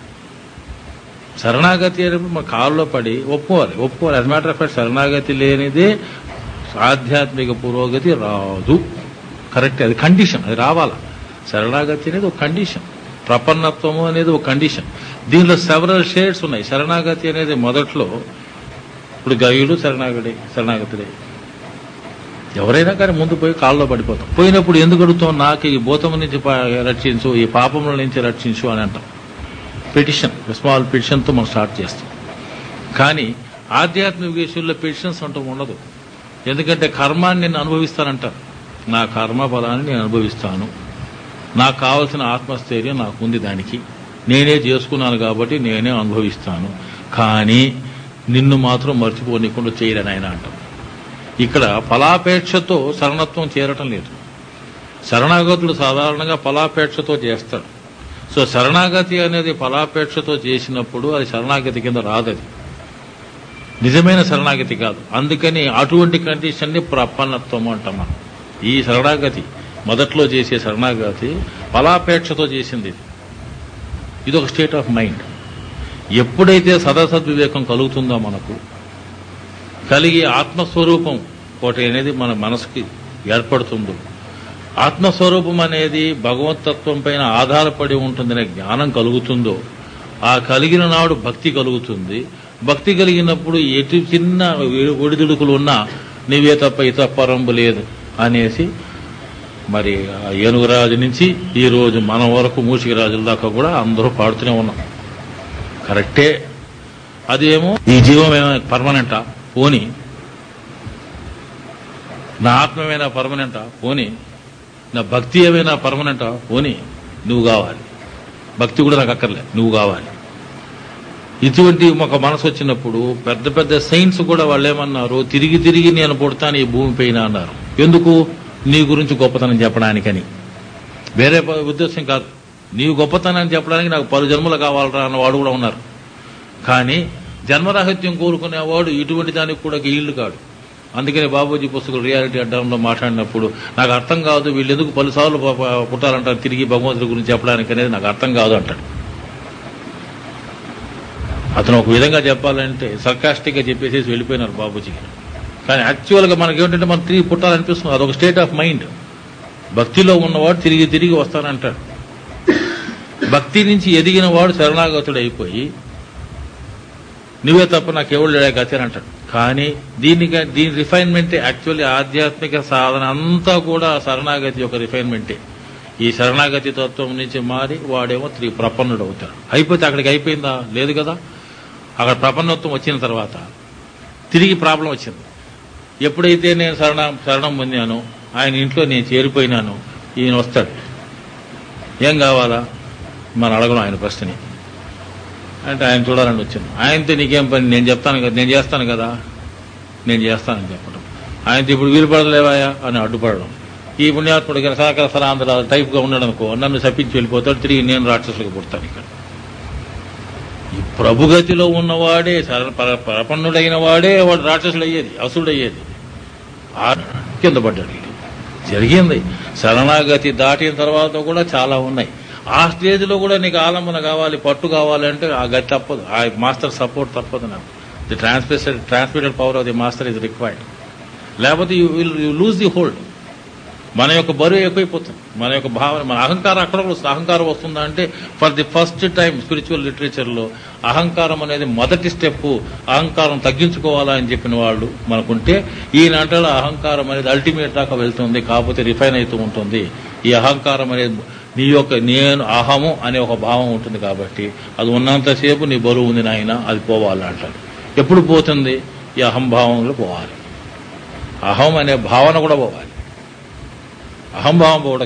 శరణాగతి అనేప్పుడు మన కాళ్ళలో పడి ఒప్పుకోవాలి ఒప్పుకోవాలి అది మ్యాటర్ ఆఫ్ ఫ్యాక్ట్ శరణాగతి లేనిదే ఆధ్యాత్మిక పురోగతి రాదు కరెక్ట్ అది కండిషన్ అది రావాలా శరణాగతి అనేది ఒక కండిషన్ ప్రపన్నత్వము అనేది ఒక కండిషన్ దీనిలో సెవరల్ షేడ్స్ ఉన్నాయి శరణాగతి అనేది మొదట్లో ఇప్పుడు గయుడు శరణాగడి శరణాగతుడే ఎవరైనా కానీ ముందు పోయి కాళ్ళలో పడిపోతాం పోయినప్పుడు ఎందుకు అడుగుతాం నాకు ఈ భూతం నుంచి ప- రక్షించు ఈ పాపముల నుంచి రక్షించు అని అంటాం పిటిషన్ స్మాల్ పిటిషన్తో మనం స్టార్ట్ చేస్తాం కానీ ఆధ్యాత్మిక విషయంలో పిటిషన్స్ అంటూ ఉండదు ఎందుకంటే కర్మాన్ని నేను అనుభవిస్తానంటారు నా కర్మ ఫలాన్ని నేను అనుభవిస్తాను నాకు కావలసిన ఆత్మస్థైర్యం నాకు ఉంది దానికి నేనే చేసుకున్నాను కాబట్టి నేనే అనుభవిస్తాను కానీ నిన్ను మాత్రం మర్చిపోనీకుండా చేయలేని ఆయన అంటాం ఇక్కడ ఫలాపేక్షతో శరణత్వం చేరటం లేదు శరణాగతుడు సాధారణంగా ఫలాపేక్షతో చేస్తాడు సో శరణాగతి అనేది ఫలాపేక్షతో చేసినప్పుడు అది శరణాగతి కింద రాదది నిజమైన శరణాగతి కాదు అందుకని అటువంటి కండిషన్ని ప్రపన్నత్వం అంటాం మనం ఈ శరణాగతి మొదట్లో చేసే శరణాగతి ఫలాపేక్షతో చేసింది ఇది ఇది ఒక స్టేట్ ఆఫ్ మైండ్ ఎప్పుడైతే సదసద్వివేకం కలుగుతుందో మనకు కలిగి ఆత్మస్వరూపం ఒకటి అనేది మన మనసుకి ఏర్పడుతుందో ఆత్మస్వరూపం అనేది భగవతత్వం పైన ఆధారపడి ఉంటుందనే జ్ఞానం కలుగుతుందో ఆ కలిగిన నాడు భక్తి కలుగుతుంది భక్తి కలిగినప్పుడు ఎటు చిన్న ఒడిదుడుకులు ఉన్నా నీవే తప్ప ఇత పరంబు లేదు అనేసి మరి ఆ ఏనుగురాజు నుంచి ఈ రోజు మన వరకు మూసిక రాజుల దాకా కూడా అందరూ పాడుతూనే ఉన్నాం కరెక్టే అదేమో ఈ జీవం ఏమైనా పర్మనెంటా పోని నా ఆత్మ ఏమైనా పర్మనెంటా పోని నా భక్తి ఏమైనా పర్మనెంటా పోని నువ్వు కావాలి భక్తి కూడా నాకు అక్కర్లే నువ్వు కావాలి ఇటువంటి ఒక మనసు వచ్చినప్పుడు పెద్ద పెద్ద సైన్స్ కూడా వాళ్ళు ఏమన్నారు తిరిగి తిరిగి నేను పుడతాను ఈ భూమి పైన అన్నారు ఎందుకు నీ గురించి గొప్పతనం చెప్పడానికని వేరే ప- ఉద్దేశం కాదు నీవు గొప్పతనం చెప్పడానికి నాకు పలు జన్మలు కావాలరా అన్న వాడు కూడా ఉన్నారు కానీ జన్మరాహిత్యం కోరుకునేవాడు ఇటువంటి దానికి కూడా ఈళ్ళు కాడు అందుకని బాబూజీ పుస్తకాలు రియాలిటీ అడ్డంలో మాట్లాడినప్పుడు నాకు అర్థం కాదు వీళ్ళు ఎందుకు పలుసార్లు ప- ప- పుట్టాలంటారు తిరిగి భగవంతుడి గురించి చెప్పడానికి అనేది నాకు అర్థం కాదు అంటాడు అతను ఒక విధంగా చెప్పాలంటే సర్కాస్టిక్ గా చెప్పేసేసి వెళ్ళిపోయినారు బాబూజీ కానీ యాక్చువల్గా మనకి ఏమిటంటే మనం తిరిగి పుట్టాలనిపిస్తుంది అదొక స్టేట్ ఆఫ్ మైండ్ భక్తిలో ఉన్నవాడు తిరిగి తిరిగి వస్తానంటాడు భక్తి నుంచి ఎదిగిన వాడు శరణాగతుడు అయిపోయి నువ్వే తప్ప నాకు ఎవరు లేడా గతి అని అంటాడు కానీ దీనికి దీని రిఫైన్మెంటే యాక్చువల్లీ ఆధ్యాత్మిక సాధన అంతా కూడా శరణాగతి యొక్క రిఫైన్మెంటే ఈ శరణాగతి తత్వం నుంచి మారి వాడేమో త్రి ప్రపన్నుడు అవుతాడు అయిపోతే అక్కడికి అయిపోయిందా లేదు కదా అక్కడ ప్రపన్నత్వం వచ్చిన తర్వాత తిరిగి ప్రాబ్లం వచ్చింది ఎప్పుడైతే నేను శరణ శరణం పొందానో ఆయన ఇంట్లో నేను చేరిపోయినాను ఈయన వస్తాడు ఏం కావాలా మనం అడగడం ఆయన ప్రశ్నని అంటే ఆయన చూడాలని వచ్చింది ఆయనతో నీకేం పని నేను చెప్తాను కదా నేను చేస్తాను కదా నేను చేస్తానని చెప్పడం ఆయనతో ఇప్పుడు వీలు పడలేవాయా అని అడ్డుపడడం ఈ పుణ్యాత్ముడికి సహకార సరాంధ్ర టైప్గా ఉన్నాడు అనుకో నన్ను చప్పించి వెళ్ళిపోతాడు తిరిగి నేను రాక్షసులకు పుడతాను ఇక్కడ ఈ ప్రభుగతిలో ఉన్నవాడే శర పర- ప్రపన్నుడైన వాడే వాడు రాక్షసుడు అయ్యేది అసుడు అయ్యేది ఆ కింద పడ్డాడు వీడు. జరిగింది శరణాగతి దాటిన తర్వాత కూడా చాలా ఉన్నాయి ఆ స్టేజ్లో కూడా నీకు ఆలంబన కావాలి పట్టు కావాలంటే ఆ గతి తప్పదు ఆ మాస్టర్ సపోర్ట్ తప్పదు నాకు the transmitted transmitted power of the master is required లేకపోతే you will you lose the hold మన యొక్క బరువు ఎక్కువైపోతుంది మన యొక్క భావన మన అహంకారం అక్కడ కూడా వస్తుంది అహంకారం వస్తుందా అంటే for the first time spiritual లిటరేచర్లో అహంకారం అనేది మొదటి స్టెప్ అహంకారం తగ్గించుకోవాలా అని చెప్పిన వాళ్ళు మనకుంటే ఈనాటలో అహంకారం అనేది అల్టిమేట్ దాకా వెళ్తుంది కాకపోతే రిఫైన్ అవుతూ ఉంటుంది ఈ అహంకారం అనేది నీ యొక్క నేను అహము అనే ఒక భావం ఉంటుంది కాబట్టి అది ఉన్నంతసేపు నీ బరువు ఉంది నాయన అది పోవాలి అంటారు ఎప్పుడు పోతుంది ఈ అహంభావంలో పోవాలి అహం అనే భావన కూడా పోవాలి అహంభావం పోవడం కాదు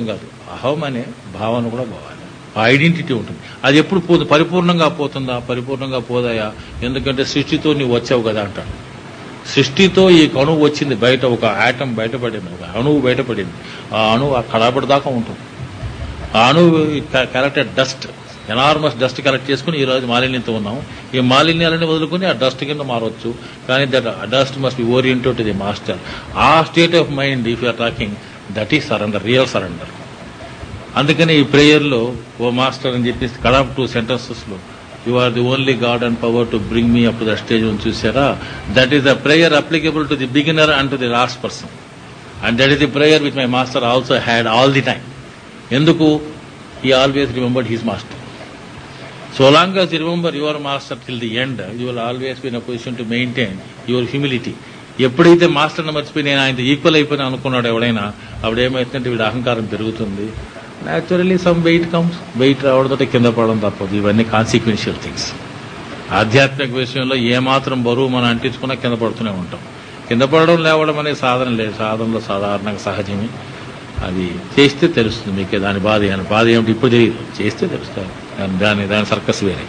అహం అనే భావన కూడా పోవాలి ఆ ఐడెంటిటీ ఉంటుంది అది ఎప్పుడు పోదు పరిపూర్ణంగా పోతుందా పరిపూర్ణంగా పోదాయా ఎందుకంటే సృష్టితో నీవు వచ్చావు కదా అంటాడు సృష్టితో ఈ అణువు వచ్చింది బయట ఒక ఆటం బయటపడింది ఒక అణువు బయటపడింది ఆ అణువు ఆ కడపడి దాకా ఉంటుంది ఆ అణువు collected dust enormous dust collect చేసుకుని ఈ రోజు మాలిన్యంతో ఉన్నాం ఈ మాలిన్యాలని వదులుకుని ఆ డస్ట్ కింద మారవచ్చు కానీ that dust must be oriented to the master ఆ state of mind if you are talking that is surrender real surrender అందుకని ఈ ప్రేయర్లో ఓ మాస్టర్ అని చెప్పేసి కడాప్ టూ సెంటెన్సెస్లో you are the only God and power to bring me up to the stage అని చూసారా that is the prayer applicable to the beginner and to the last person and that is the prayer which my master also had all the time ఎందుకు ఈ always remembered his master so long as you remember your master till the end, you will always be in a position to maintain your humility. ఎప్పుడైతే మాస్టర్ని మర్చిపోయి నేను ఆయన equal అయిపోయినా అనుకున్నాడు ఎవడైనా అప్పుడు ఏమైతుందంటే వీడి అహంకారం పెరుగుతుంది naturally some weight comes weight రావడంతో కింద పడడం తప్పదు ఇవన్నీ కాన్సిక్వెన్షియల్ థింగ్స్ ఆధ్యాత్మిక విషయంలో ఏమాత్రం బరువు మనం అంటించుకున్నా కింద పడుతూనే ఉంటాం కింద పడడం లేవడం అనే సాధన లేదు సాధనలో సాధారణంగా సహజమే అది చేస్తే తెలుస్తుంది మీకే దాని బాధ అని బాధ ఏమిటి ఇప్పుడు తెలియదు చేస్తే తెలుస్తుంది దాని- దాని దాని సర్కస్ వేరే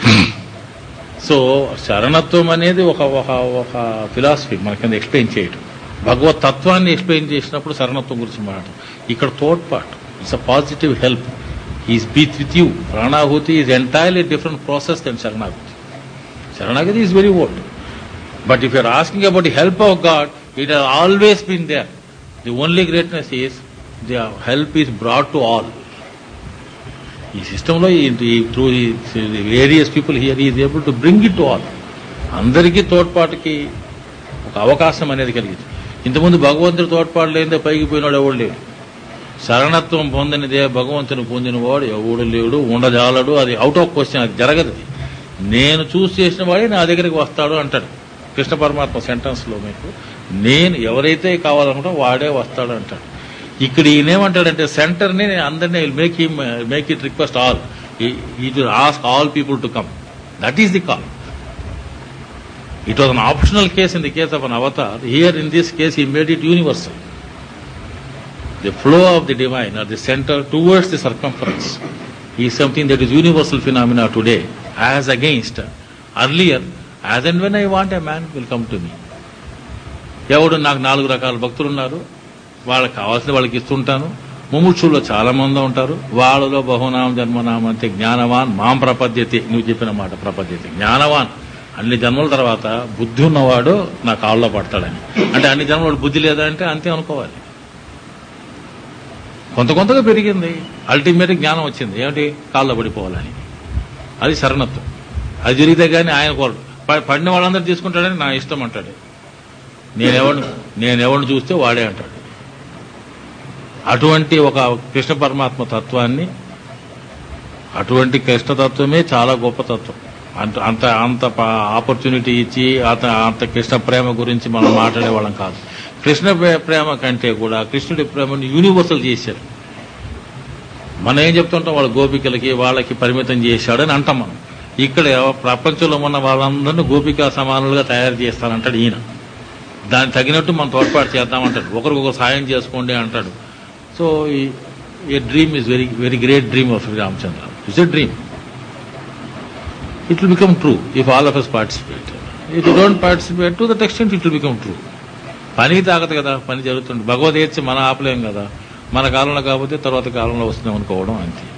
సో శరణత్వం అనేది ఒక ఒక ఒక ఫిలాసఫీ మన కింద ఎక్స్ప్లెయిన్ చేయటం భగవత్ తత్వాన్ని ఎక్స్ప్లెయిన్ చేసినప్పుడు శరణత్వం గురించి మాట్లాడటం ఇక్కడ తోడ్పాటు it's a positive help is బీత్ విత్ యూ ప్రాణాహుతి is entirely different process then శరణాహుతి శరణాగతి is very old but if you are asking about the help of God it has always been there the only greatness is the help is brought to all ఈ సిస్టంలో through various people here is able to bring it to all అందరికీ తోడ్పాటుకి ఒక అవకాశం అనేది కలిగింది ఇంతకుముందు భగవంతుడి తోడ్పాటు లేదే పైకి పోయినాడు ఎవడు లేడు శరణత్వం పొందినదే భగవంతుని పొందినవాడు ఎవడు లేడు ఉండజాలడు అది అవుట్ ఆఫ్ క్వశ్చన్ అది జరగదు అది. నేను చూస్ చేసిన వాడే నా దగ్గరికి వస్తాడు అంటాడు కృష్ణ పరమాత్మ సెంటెన్స్ లో మీకు నేను ఎవరైతే కావాలనుకుంటా వాడే వస్తాడు అంటాడు ఇక్కడ ఈయన ఏమంటాడంటే సెంటర్ ని నేను అందరినీ make him make it request all it ask all people to come that is the call it was an optional case in the case of an avatar here in this case he made it universal the flow of the divine or the center towards the circumference is something that is universal phenomena today as against earlier as and when I want a man will come to me ఎవడు నాకు నాలుగు రకాల భక్తులు ఉన్నారు వాళ్ళకి కావాల్సిన వాళ్ళకి ఇస్తుంటాను ముముక్షుల్లో చాలా మంది ఉంటారు వాళ్ళలో బహునామ జన్మనామ అంటే జ్ఞానవాన్ మాం ప్రపద్యతే నువ్వు చెప్పిన మాట ప్రపద్యతే జ్ఞానవాన్ అన్ని జన్మల తర్వాత బుద్ధి ఉన్నవాడు నా కాళ్ళలో పడతాడని అంటే అన్ని జన్మలు బుద్ధి లేదా అంటే అంతే అనుకోవాలి కొంత కొంతగా పెరిగింది అల్టిమేట్ జ్ఞానం వచ్చింది ఏమిటి కాళ్ళలో పడిపోవాలని అది శరణత్వం అది జరిగితే కానీ ఆయన కోరడు ప- పడిన వాళ్ళందరూ తీసుకుంటాడని నా ఇష్టం అంటాడు నేనెవడిని నేనెవడిని చూస్తే వాడే అంటాడు అటువంటి ఒక కృష్ణ పరమాత్మ తత్వాన్ని అటువంటి కృష్ణ తత్వమే చాలా గొప్ప తత్వం అంత అంత అంత ఆపర్చునిటీ ఇచ్చి అంత అంత కృష్ణ ప్రేమ గురించి మనం మాట్లాడే వాళ్ళం కాదు కృష్ణ ప్రే- ప్రేమ కంటే కూడా కృష్ణుడి ప్రేమను యూనివర్సల్ చేశారు మనం ఏం చెప్తుంటాం వాళ్ళ గోపికలకి వాళ్ళకి పరిమితం చేశాడని అంటాం మనం ఇక్కడ ప్రపంచంలో ఉన్న వాళ్ళందరినీ గోపికా సమానులుగా తయారు చేస్తానంటాడు ఈయన దానికి తగినట్టు మనం తోడ్పాటు చేద్దామంటాడు ఒకరికొకరు సాయం చేసుకోండి అంటాడు so a dream is very very great dream of Ramchandra it's a dream it will become true if all of us participate. If you don't participate, to that extent it will become true. పని తాగదు కదా పని జరుగుతుంది భగవద్గీత మన ఆపలేం కదా మన కాలంలో కాకపోతే తర్వాత కాలంలో వస్తున్నాం అనుకోవడం అంతే